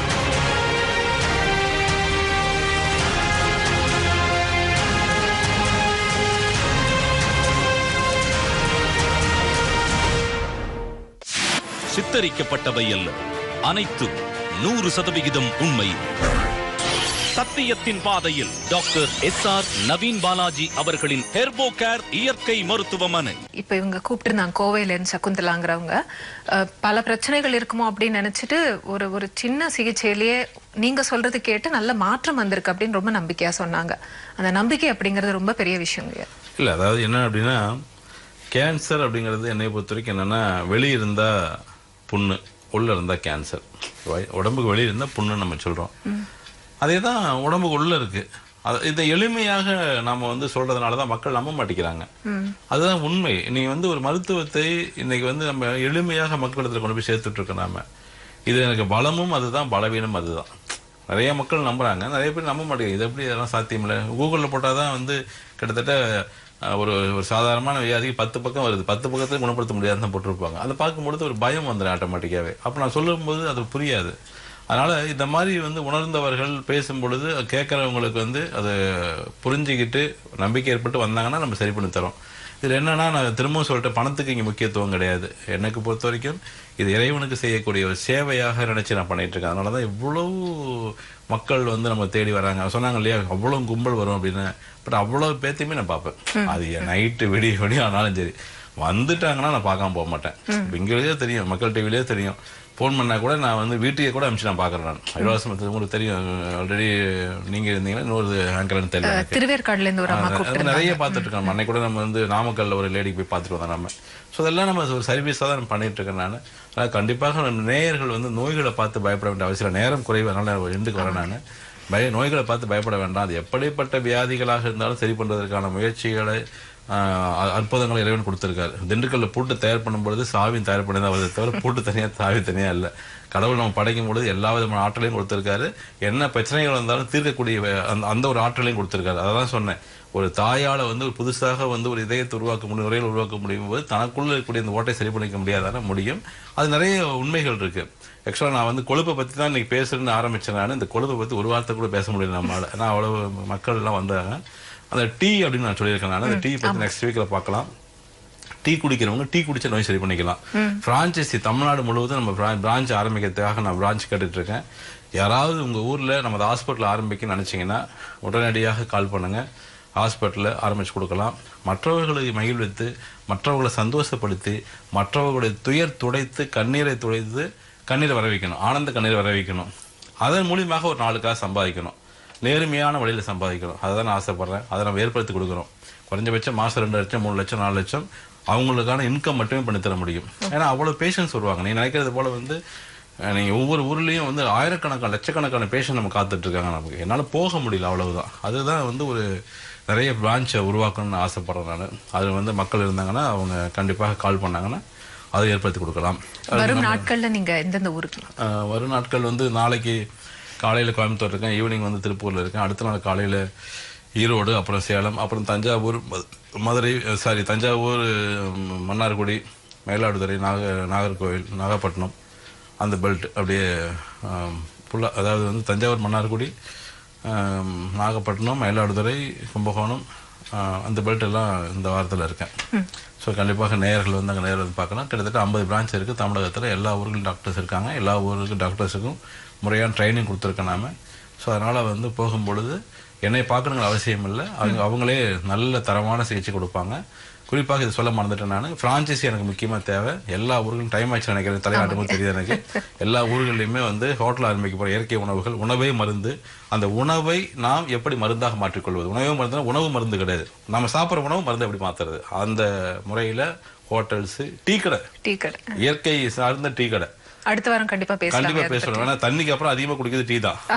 சித்தரிக்கப்பட்டவை அல்ல அனைத்தும் நூறு சதவிகிதம் உண்மை சத்தியத்தின் பாதையில் doctor S R Naveen Balaji அவர்களின் ஹெர்போ கேர் இயற்கை மருத்துவமனை இப்ப இவங்க கூப்பிட்டுருந்தாங்க கோவையில இருந்து சகுந்தலாங்கிறவங்க அஹ், பல பிரச்சனைகள் இருக்குமோ அப்படின்னு நினைச்சிட்டு ஒரு ஒரு சின்ன சிகிச்சையிலேயே நீங்க சொல்றது கேட்டு நல்ல மாற்றம் வந்திருக்கு அப்படின்னு ரொம்ப நம்பிக்கையா சொன்னாங்க அந்த நம்பிக்கை அப்படிங்கிறது ரொம்ப பெரிய விஷயம் இல்லை அதாவது என்ன அப்படின்னா கேன்சர் அப்படிங்கிறது என்னை பொறுத்த வரைக்கும் என்னென்னா வெளியே இருந்தால் புண்ணு உள்ளே இருந்தால் கேன்சர் உடம்புக்கு வெளியே இருந்தால் புண்ணுன்னு நம்ம சொல்கிறோம் அதே தான் உடம்புக்கு உள்ளே இருக்குது அது இதை எளிமையாக நாம் வந்து சொல்கிறதுனால தான் மக்கள் நம்ப மாட்டேங்கிறாங்க அதுதான் உண்மை நீ வந்து ஒரு மருத்துவத்தை இன்னைக்கு வந்து நம்ம எளிமையாக மக்களிடத்தில் கொண்டு போய் சேர்த்துட்டு இருக்கோம் நாம இது எனக்கு பலமும் அதுதான் பலவீனம் அதுதான் நிறைய மக்கள் நம்புறாங்க நிறைய பேர் நம்ப மாட்டேங்குது இது எப்படி இதெல்லாம் சாத்தியமில்லை கூகுளில் போட்டால் தான் வந்து கிட்டத்தட்ட அஹ், ஒரு ஒரு சாதாரணமான வியாதிக்கு பத்து பக்கம் வருது பத்து பக்கத்தில் குணப்படுத்த முடியாதுன்னு தான் போட்டிருப்பாங்க அதை பார்க்கும்பொழுது ஒரு பயம் வந்துடும் ஆட்டோமேட்டிக்காகவே அப்போ நான் சொல்லும்போது அது புரியாது அதனால இந்த மாதிரி வந்து உணர்ந்தவர்கள் பேசும் பொழுது கேட்குறவங்களுக்கு வந்து அதை புரிஞ்சுக்கிட்டு நம்பிக்கை ஏற்பட்டு வந்தாங்கன்னா நம்ம சரி பண்ணி தரோம் இதில் என்னன்னா நான் திரும்பவும் சொல்லிட்டு பணத்துக்கு இங்கே முக்கியத்துவம் கிடையாது எனக்கு பொறுத்த வரைக்கும் இது இறைவனுக்கு செய்யக்கூடிய ஒரு சேவையாக நினைச்சு நான் பண்ணிட்டு இருக்கேன் அதனால தான் இவ்வளவு மக்கள் வந்து நம்ம தேடி வராங்க சொன்னாங்க இல்லையா அவ்வளோ கும்பல் வரும் அப்படின்னு பட் அவ்வளோ பேத்தையுமே நான் பார்ப்பேன் அது நைட்டு விடிய விடிய ஆனாலும் சரி வந்துட்டாங்கன்னா நான் பார்க்காம போக மாட்டேன் இப்ப இங்கேயே தெரியும் மக்கள் டிவிலேயே தெரியும் ஃபோன் பண்ணா கூட நான் வந்து வீட்டுக்கே கூட அனுப்பிச்சு நான் பார்க்குறேன் நான் இலவசம் உங்களுக்கு தெரியும் ஆல்ரெடி நீங்க இருந்தீங்கன்னா இன்னொரு ஆங்கர்னு தெரியும் எனக்கு. திருவேற்காடுல இருந்து ஒரு அம்மா அது கூப்பிட்டு நிறைய பார்த்துட்டு இருக்கோம் அன்னைக்கு கூட நம்ம வந்து நாமக்கல்ல ஒரு லேடிக்கு போய் பார்த்துட்டு வந்தோம் நம்ம ஸோ அதெல்லாம் நம்ம ஒரு சர்வீஸாக தான் பண்ணிட்டு இருக்கேன் நான் அதாவது கண்டிப்பாக நம்ம நேயர்கள் வந்து நோய்களை பார்த்து பயப்பட வேண்டிய அவசியம் இல்லை. நேரம் குறைவு அதனால எண்டுக்கு வரேன் நான் பய நோய்களை பார்த்து பயப்பட வேண்டாம் அது எப்படிப்பட்ட வியாதிகளாக இருந்தாலும் சரி பண்ணுறதுக்கான முயற்சிகளை ஆஹ், அ- அற்புதங்களை இறைவன் கொடுத்திருக்காரு திண்டுக்கல்ல பூட்டு தயார் பண்ணும்பொழுது சாவியும் தயார் பண்ணி தான் வருது தவிர பூட்டு தனியாக சாவி தனியாக இல்லை கடவுள் நம்ம படைக்கும் பொழுது எல்லா விதமான ஆற்றலையும் கொடுத்திருக்காரு என்ன பிரச்சனைகள் வந்தாலும் தீர்க்கக்கூடிய வே- அந்த அந்த ஒரு ஆற்றலையும் கொடுத்திருக்காரு அதான் சொன்னேன் ஒரு தாயால வந்து ஒரு புதுசாக வந்து ஒரு இதயத்தை உருவாக்க முடியும் நுரையில் உருவாக்க முடியும் போது தனக்குள்ள இருக்கக்கூடிய இந்த ஓட்டை சரி பண்ணிக்க முடியாதான முடியும் அது நிறைய உண்மைகள் இருக்கு ஆக்சுவலாக நான் வந்து கொழுப்பை பற்றி தான் இன்னைக்கு பேசுறேன்னு ஆரம்பிச்சேன் நான் இந்த கொழுப்பை பற்றி ஒரு வார்த்தை கூட பேச முடியல நம்மளால ஏன்னா அவ்வளவு மக்கள் எல்லாம் வந்தாங்க அந்த டீ அப்படின்னு நான் சொல்லியிருக்கேன் நான் அந்த டீ பற்றி நெக்ஸ்ட் வீக்கில் பார்க்கலாம் டீ குடிக்கிறவங்க டீ குடிச்ச நோய் சரி பண்ணிக்கலாம் பிரான்ச்சைசி தமிழ்நாடு முழுவதும் நம்ம பிரான்ச் ஆரம்பிக்கிறதுக்காக நான் பிரான்ச் கேட்டுட்டு இருக்கேன் யாராவது உங்க ஊர்ல நம்ம ஹாஸ்பிட்டல் ஆரம்பிக்க நினைச்சீங்கன்னா உடனடியாக கால் பண்ணுங்க ஹாஸ்பிட்டலில் ஆரம்பிச்சு கொடுக்கலாம் மற்றவர்களை மகிழ்வித்து மற்றவர்களை சந்தோஷப்படுத்தி மற்றவர்களுடைய துயர் துடைத்து கண்ணீரை துடைத்து கண்ணீரை வர வைக்கணும் ஆனந்த கண்ணீரை வர வைக்கணும் அதன் மூலியமாக ஒரு நாலு காசு சம்பாதிக்கணும் நேர்மையான வழியில் சம்பாதிக்கணும் அதை தான் நான் ஆசைப்படுறேன் அதை நம்ம ஏற்படுத்தி கொடுக்குறோம் குறைஞ்சபட்சம் மாதம் ரெண்டு லட்சம் மூணு லட்சம் நாலு லட்சம் அவங்களுக்கான இன்கம் மட்டுமே பண்ணி தர முடியும் ஏன்னா அவ்வளோ பேஷன்ஸ் வருவாங்க நீ நினைக்கிறது போல வந்து அஹ், நீங்க ஒவ்வொரு ஊர்லேயும் வந்து ஆயிரக்கணக்கான லட்சக்கணக்கான பேஷண்ட் நம்ம காத்துட்டு இருக்காங்க நமக்கு என்னால் போக முடியல அவ்வளவுதான் அதுதான் வந்து ஒரு நிறைய பிரான்ச்சை உருவாக்கணும்னு ஆசைப்படுறேன் நான் அது வந்து மக்கள் இருந்தாங்கன்னா அவங்க கண்டிப்பாக கால் பண்ணாங்கன்னா அதை ஏற்படுத்தி கொடுக்கலாம் வரும் நாட்கள்ல நீங்க எந்தெந்த ஊருக்கு ஆஹ் வரும் நாட்கள் வந்து நாளைக்கு காலையில் கோயம்புத்தூர் இருக்கேன் ஈவினிங் வந்து திருப்பூரில் இருக்கேன் அடுத்த நாள் காலையில் ஈரோடு அப்புறம் சேலம் அப்புறம் தஞ்சாவூர் ம- மதுரை சாரி தஞ்சாவூர் ம், மன்னார்குடி மயிலாடுதுறை நாக நாகர்கோவில் நாகப்பட்டினம் அந்த பெல்ட் அப்படியே ஃபுல்லாக அதாவது வந்து தஞ்சாவூர் மன்னார்குடி ஆம், நாகப்பட்டினம் மயிலாடுதுறை கும்பகோணம் ஆஹ், அந்த பெல்ட் எல்லாம் இந்த வாரத்தில் இருக்கேன் ஸோ கண்டிப்பாக நேயர்கள் வந்து அங்கே நேரில் வந்து பார்க்கலாம் கிட்டத்தட்ட ஐம்பது பிரான்ச் இருக்குது தமிழகத்தில் எல்லா ஊர்களும் டாக்டர்ஸ் இருக்காங்க எல்லா ஊருக்கு டாக்டர்ஸுக்கும் முறையான ட்ரைனிங் கொடுத்துருக்கேன் நாம ஸோ அதனால் வந்து போகும்பொழுது என்னை பார்க்கணுங்கிற அவசியம் இல்லை அவங்க அவங்களே நல்ல தரமான சிகிச்சை கொடுப்பாங்க குறிப்பாக இது சொல்ல மறந்துட்டேன் நான் ஃப்ரான்ச்சைசி எனக்கு முக்கியமாக தேவை எல்லா ஊர்களும் டைம் ஆச்சு நினைக்கிறேன் தலைநாட்டுக்கும் தெரியுது எனக்கு எல்லா ஊர்கள்லையுமே வந்து ஹோட்டல் ஆரம்பிக்க போகிற இயற்கை உணவுகள் உணவே மருந்து அந்த உணவை நாம் எப்படி மருந்தாக மாற்றிக்கொள்வது உணவே மருந்து உணவு மருந்து கிடையாது நம்ம சாப்பிட்ற உணவு மருந்து எப்படி மாற்றுறது அந்த முறையில் ஹோட்டல்ஸ் டீ கடை டீ கடை இயற்கை சார்ந்த டீ கடை அடுத்த வாரம் கண்டிப்பா பேசலாம் கண்டிப்பா பேசுறோம் ஏன்னா தண்ணிக்கு அப்புறம் அதிகமா குடிக்கிறது டீ தான்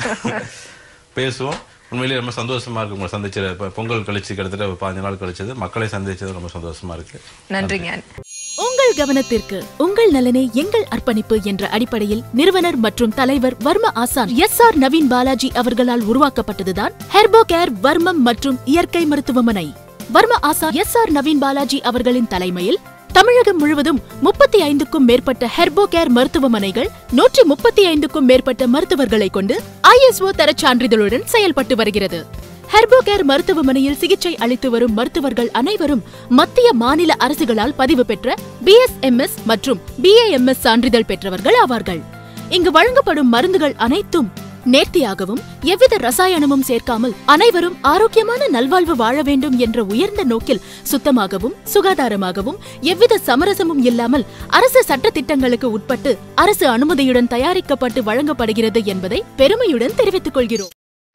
பேசுவோம் உண்மையிலேயே ரொம்ப சந்தோஷமா இருக்கு உங்களை சந்திச்ச இப்ப பொங்கல் கழிச்சு கிட்டத்தட்ட ஒரு பாஞ்சு நாள் கழிச்சது மக்களை சந்திச்சது ரொம்ப சந்தோஷமா இருக்கு நன்றிங்க உங்கள் கவனத்திற்கு உங்கள் நலனே எங்கள் அர்ப்பணிப்பு என்ற அடிப்படையில் நிறுவனர் மற்றும் தலைவர் வர்ம ஆசான் எஸ் ஆர் நவீன் பாலாஜி அவர்களால் உருவாக்கப்பட்டதுதான் ஹெர்போ கேர் வர்மம் மற்றும் இயற்கை மருத்துவமனை வர்ம ஆசான் எஸ் ஆர் நவீன் பாலாஜி அவர்களின் தலைமையில் தமிழகம் முழுவதும் முப்பத்தி ஐந்துக்கும் மேற்பட்ட ஹெர்போ கேர் மருத்துவமனைகள் நூற்றி முப்பத்தி ஐந்துக்கும் மேற்பட்ட மருத்துவர்களை கொண்டு ஐஎஸ்ஓ தரச் சான்றிதழுடன் செயல்பட்டு வருகிறது ஹெர்போகேர் மருத்துவமனையில் சிகிச்சை அளித்து வரும் மருத்துவர்கள் அனைவரும் மத்திய மாநில அரசுகளால் பதிவு பெற்ற பிஎஸ்எம்எஸ் மற்றும் பிஏஎம்எஸ் சான்றிதழ் பெற்றவர்கள் ஆவார்கள் இங்கு வழங்கப்படும் மருந்துகள் அனைத்தும் நேர்த்தியாகவும் எவ்வித ரசாயனமும் சேர்க்காமல் அனைவரும் ஆரோக்கியமான நல்வாழ்வு வாழ வேண்டும் என்ற உயர்ந்த நோக்கில் சுத்தமாகவும் சுகாதாரமாகவும் எவ்வித சமரசமும் இல்லாமல் அரசு சட்ட திட்டங்களுக்கு உட்பட்டு அரசு அனுமதியுடன் தயாரிக்கப்பட்டு வழங்கப்படுகிறது என்பதை பெருமையுடன் தெரிவித்துக் கொள்கிறோம்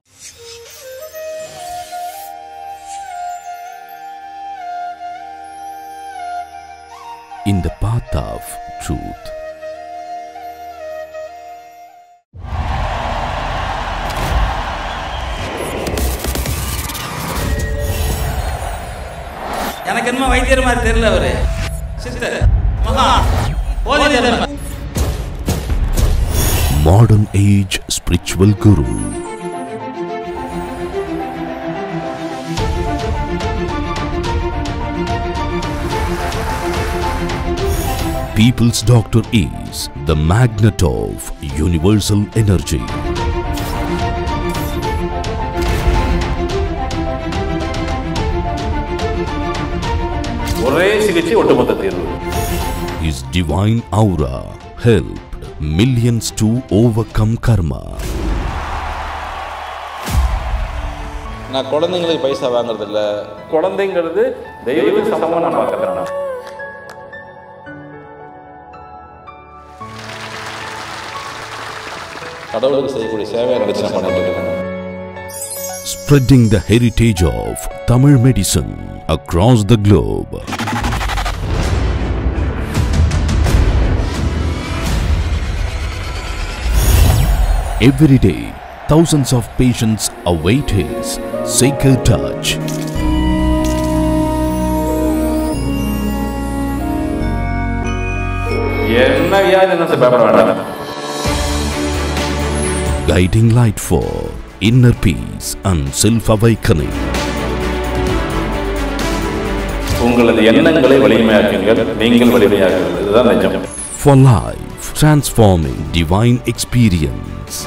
in the path of truth. எனக்கு என்னமோ வைத்தியர் மாதிரி தெரியல அவரு சித்தர் மகா போதி தர்ம Modern Age Spiritual Guru. People's Doctor is the magnet of universal energy. ஒரே சிகிச்சை ஒட்டுமொத்த தீர்வு His divine aura helped millions to overcome karma. நான் குழந்தைங்களுக்கு பைசா வாங்குறது இல்ல குழந்தைங்கிறது தெய்வத்துக்கு சமமா நான் பார்க்கறேன் நான். கடவுளுக்கு செய்யக்கூடிய சேவையை நினைச்சு நான் பண்ணிட்டு இருக்கேன் Spreading the heritage of Tamil medicine across the globe. Every day, thousands of patients await his sacred touch. என்ன வியாதி என்ன பயப்பட வேண்டாம் guiding light for inner peace and self-awakening. உங்களது எண்ணங்களை வலிமையாக்குங்கள் நீங்கள் வலிமையாக்குங்கள் இதுதான் நிஜம் For life, transforming divine experience.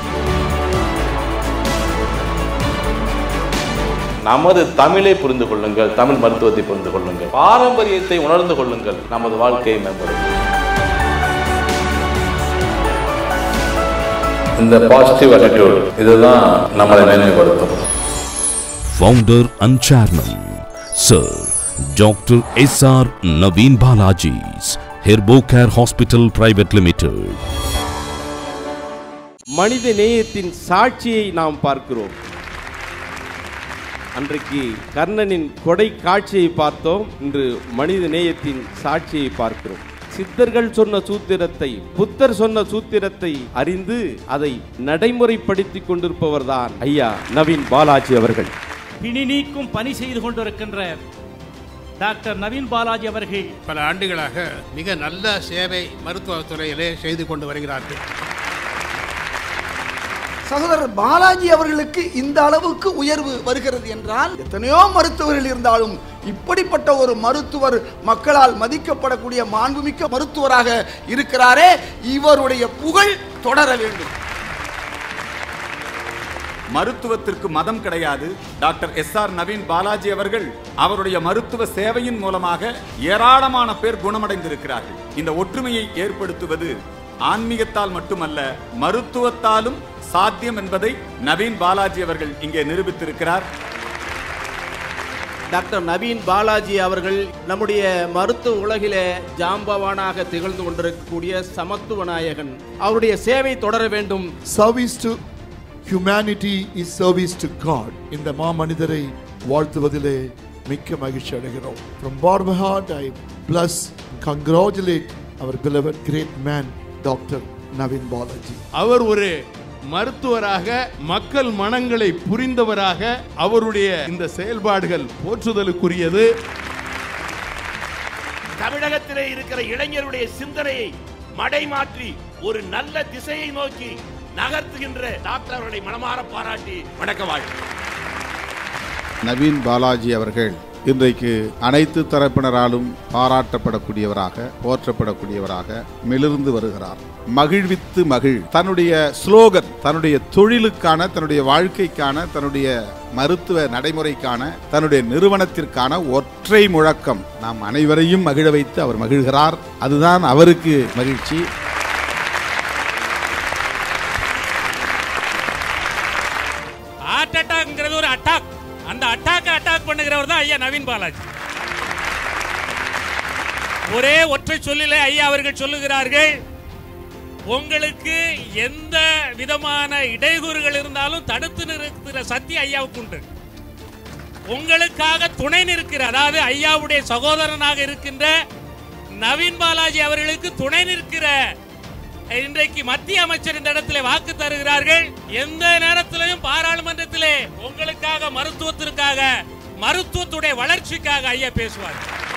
நமது தமிழை புரிந்து கொள்ளுங்கள் தமிழ் மருத்துவத்தை புரிந்து கொள்ளுங்கள் பாரம்பரியத்தை உணர்ந்து கொள்ளுங்கள் நமது வாழ்க்கையை மேம்படும் இந்த பாசிட்டிவ் attitude இதுதான் நம்மளை மேன்மைப்படுத்தும் Founder and Chairman, Sir Dr. S.R. Naveen Balaji's Herbocare Hospital Private Limited. மனித நேயத்தின் சாட்சியை நாம் பார்க்கிறோம் அன்றைக்கு கர்ணனின் கொடை காட்சியை பார்த்தோம் இன்று மனித நேயத்தின் சாட்சியை பார்க்கிறோம் சித்தர்கள் சொன்ன சூத்திரத்தை புத்தர் சொன்ன சூத்திரத்தை அறிந்து அதை நடைமுறைப்படுத்தி கொண்டிருப்பவர்தான் ஐயா நவீன் பாலாஜி அவர்கள் பிணி நீக்கும் பணி செய்து கொண்டிருக்கின்ற டாக்டர் நவீன் பாலாஜி அவர்கள் பல ஆண்டுகளாக மிக நல்ல சேவை மருத்துவத் துறையிலே செய்து கொண்டு வருகிறார்கள் சகோதரர் பாலாஜி அவர்களுக்கு இந்த அளவுக்கு உயர்வு வருகிறது என்றால் எத்தனையோ மருத்துவர்கள் இருந்தாலும் இப்படிப்பட்ட ஒரு மருத்துவர் மக்களால் மதிக்கப்படக்கூடிய மாண்புமிக்க மருத்துவராக இருக்கிறாரே இவருடைய புகழ் தொடர வேண்டும் மருத்துவத்திற்கு மதம் கிடையாது doctor S R Naveen Balaji அவர்கள் அவருடைய மருத்துவ சேவையின் மூலமாக ஏராளமான பேர் குணமடைந்திருக்கிறார்கள் இந்த ஒற்றுமையை ஏற்படுத்துவது ஆன்மீகத்தால் மட்டுமல்ல மருத்துவத்தாலும் சாத்தியம் என்பதை நவீன் பாலாஜி அவர்கள் இங்கே நிரூபித்திருக்கிறார் டாக்டர் நவீன் பாலாஜி அவர்கள் நம்முடைய மருத்துவ உலகிலே ஜாம்பவானாக திகழ்ந்து கொண்டிருக்கக்கூடிய சமத்துவ நாயகன் அவருடைய சேவை தொடர வேண்டும் service to humanity is service to god இந்த மாமனிதரை வாழ்த்துவதிலே மிக்க மகிழ்ச்சி அடைகிறோம் from par heart I bless congratulate our beloved great man doctor Naveen Balaji அவர் ஒரு மருத்துவராக மக்கள் மனங்களை புரிந்தவராக அவருடைய இந்த செயல்பாடுகள் போற்றுதலுக்குரியது தமிழகத்திலே இருக்கிற இளைஞருடைய சிந்தனையை மடைமாற்றி ஒரு நல்ல திசையை நோக்கி நகர்த்துகின்ற டாக்டர் அவர்களை மனமாற பாராட்டி வணக்க வாழ்த்து நவீன் பாலாஜி அவர்கள் இன்றைக்கு அனைத்து தரப்பினராலும் பாராட்டப்படக்கூடியவராக போற்றப்படக்கூடியவராக மிளிர்ந்து வருகிறார் மகிழ்வித்து மகிழ் தன்னுடைய ஸ்லோகன் தன்னுடைய தொழிலுக்கான தன்னுடைய வாழ்க்கைக்கான தன்னுடைய மருத்துவ நடைமுறைக்கான தன்னுடைய நிறுவனத்திற்கான ஒற்றை முழக்கம் நாம் அனைவரையும் மகிழ வைத்து அவர் மகிழ்கிறார் அதுதான் அவருக்கு மகிழ்ச்சி ஹார்ட் அட்டாக்ங்கிறது ஒரு அட்டாக் அந்த அட்டாக்கை அட்டாக் பண்ணுகிறவர் தான் ஐயா நவீன் பாலாஜி ஒரே ஒற்றை சொல்லிலே ஐயா அவர்கள் சொல்லுகிறார்கள் உங்களுக்கு எந்த விதமான இடையூறுகள் இருந்தாலும் தடுத்து நிறுத்துகிற சக்தி ஐயாவுக்கு உண்டு உங்களுக்காக துணை நிற்கிற அதாவது ஐயாவுடைய சகோதரனாக இருக்கின்ற நவீன் பாலாஜி அவர்களுக்கு துணை நிற்கிற இன்றைக்கு மத்திய அமைச்சர் இந்த இடத்திலே வாக்கு தருகிறார்கள் எந்த நேரத்திலையும் பாராளுமன்றத்திலே உங்களுக்காக மருத்துவத்திற்காக மருத்துவத்துடைய வளர்ச்சிக்காக ஐயா பேசுவார்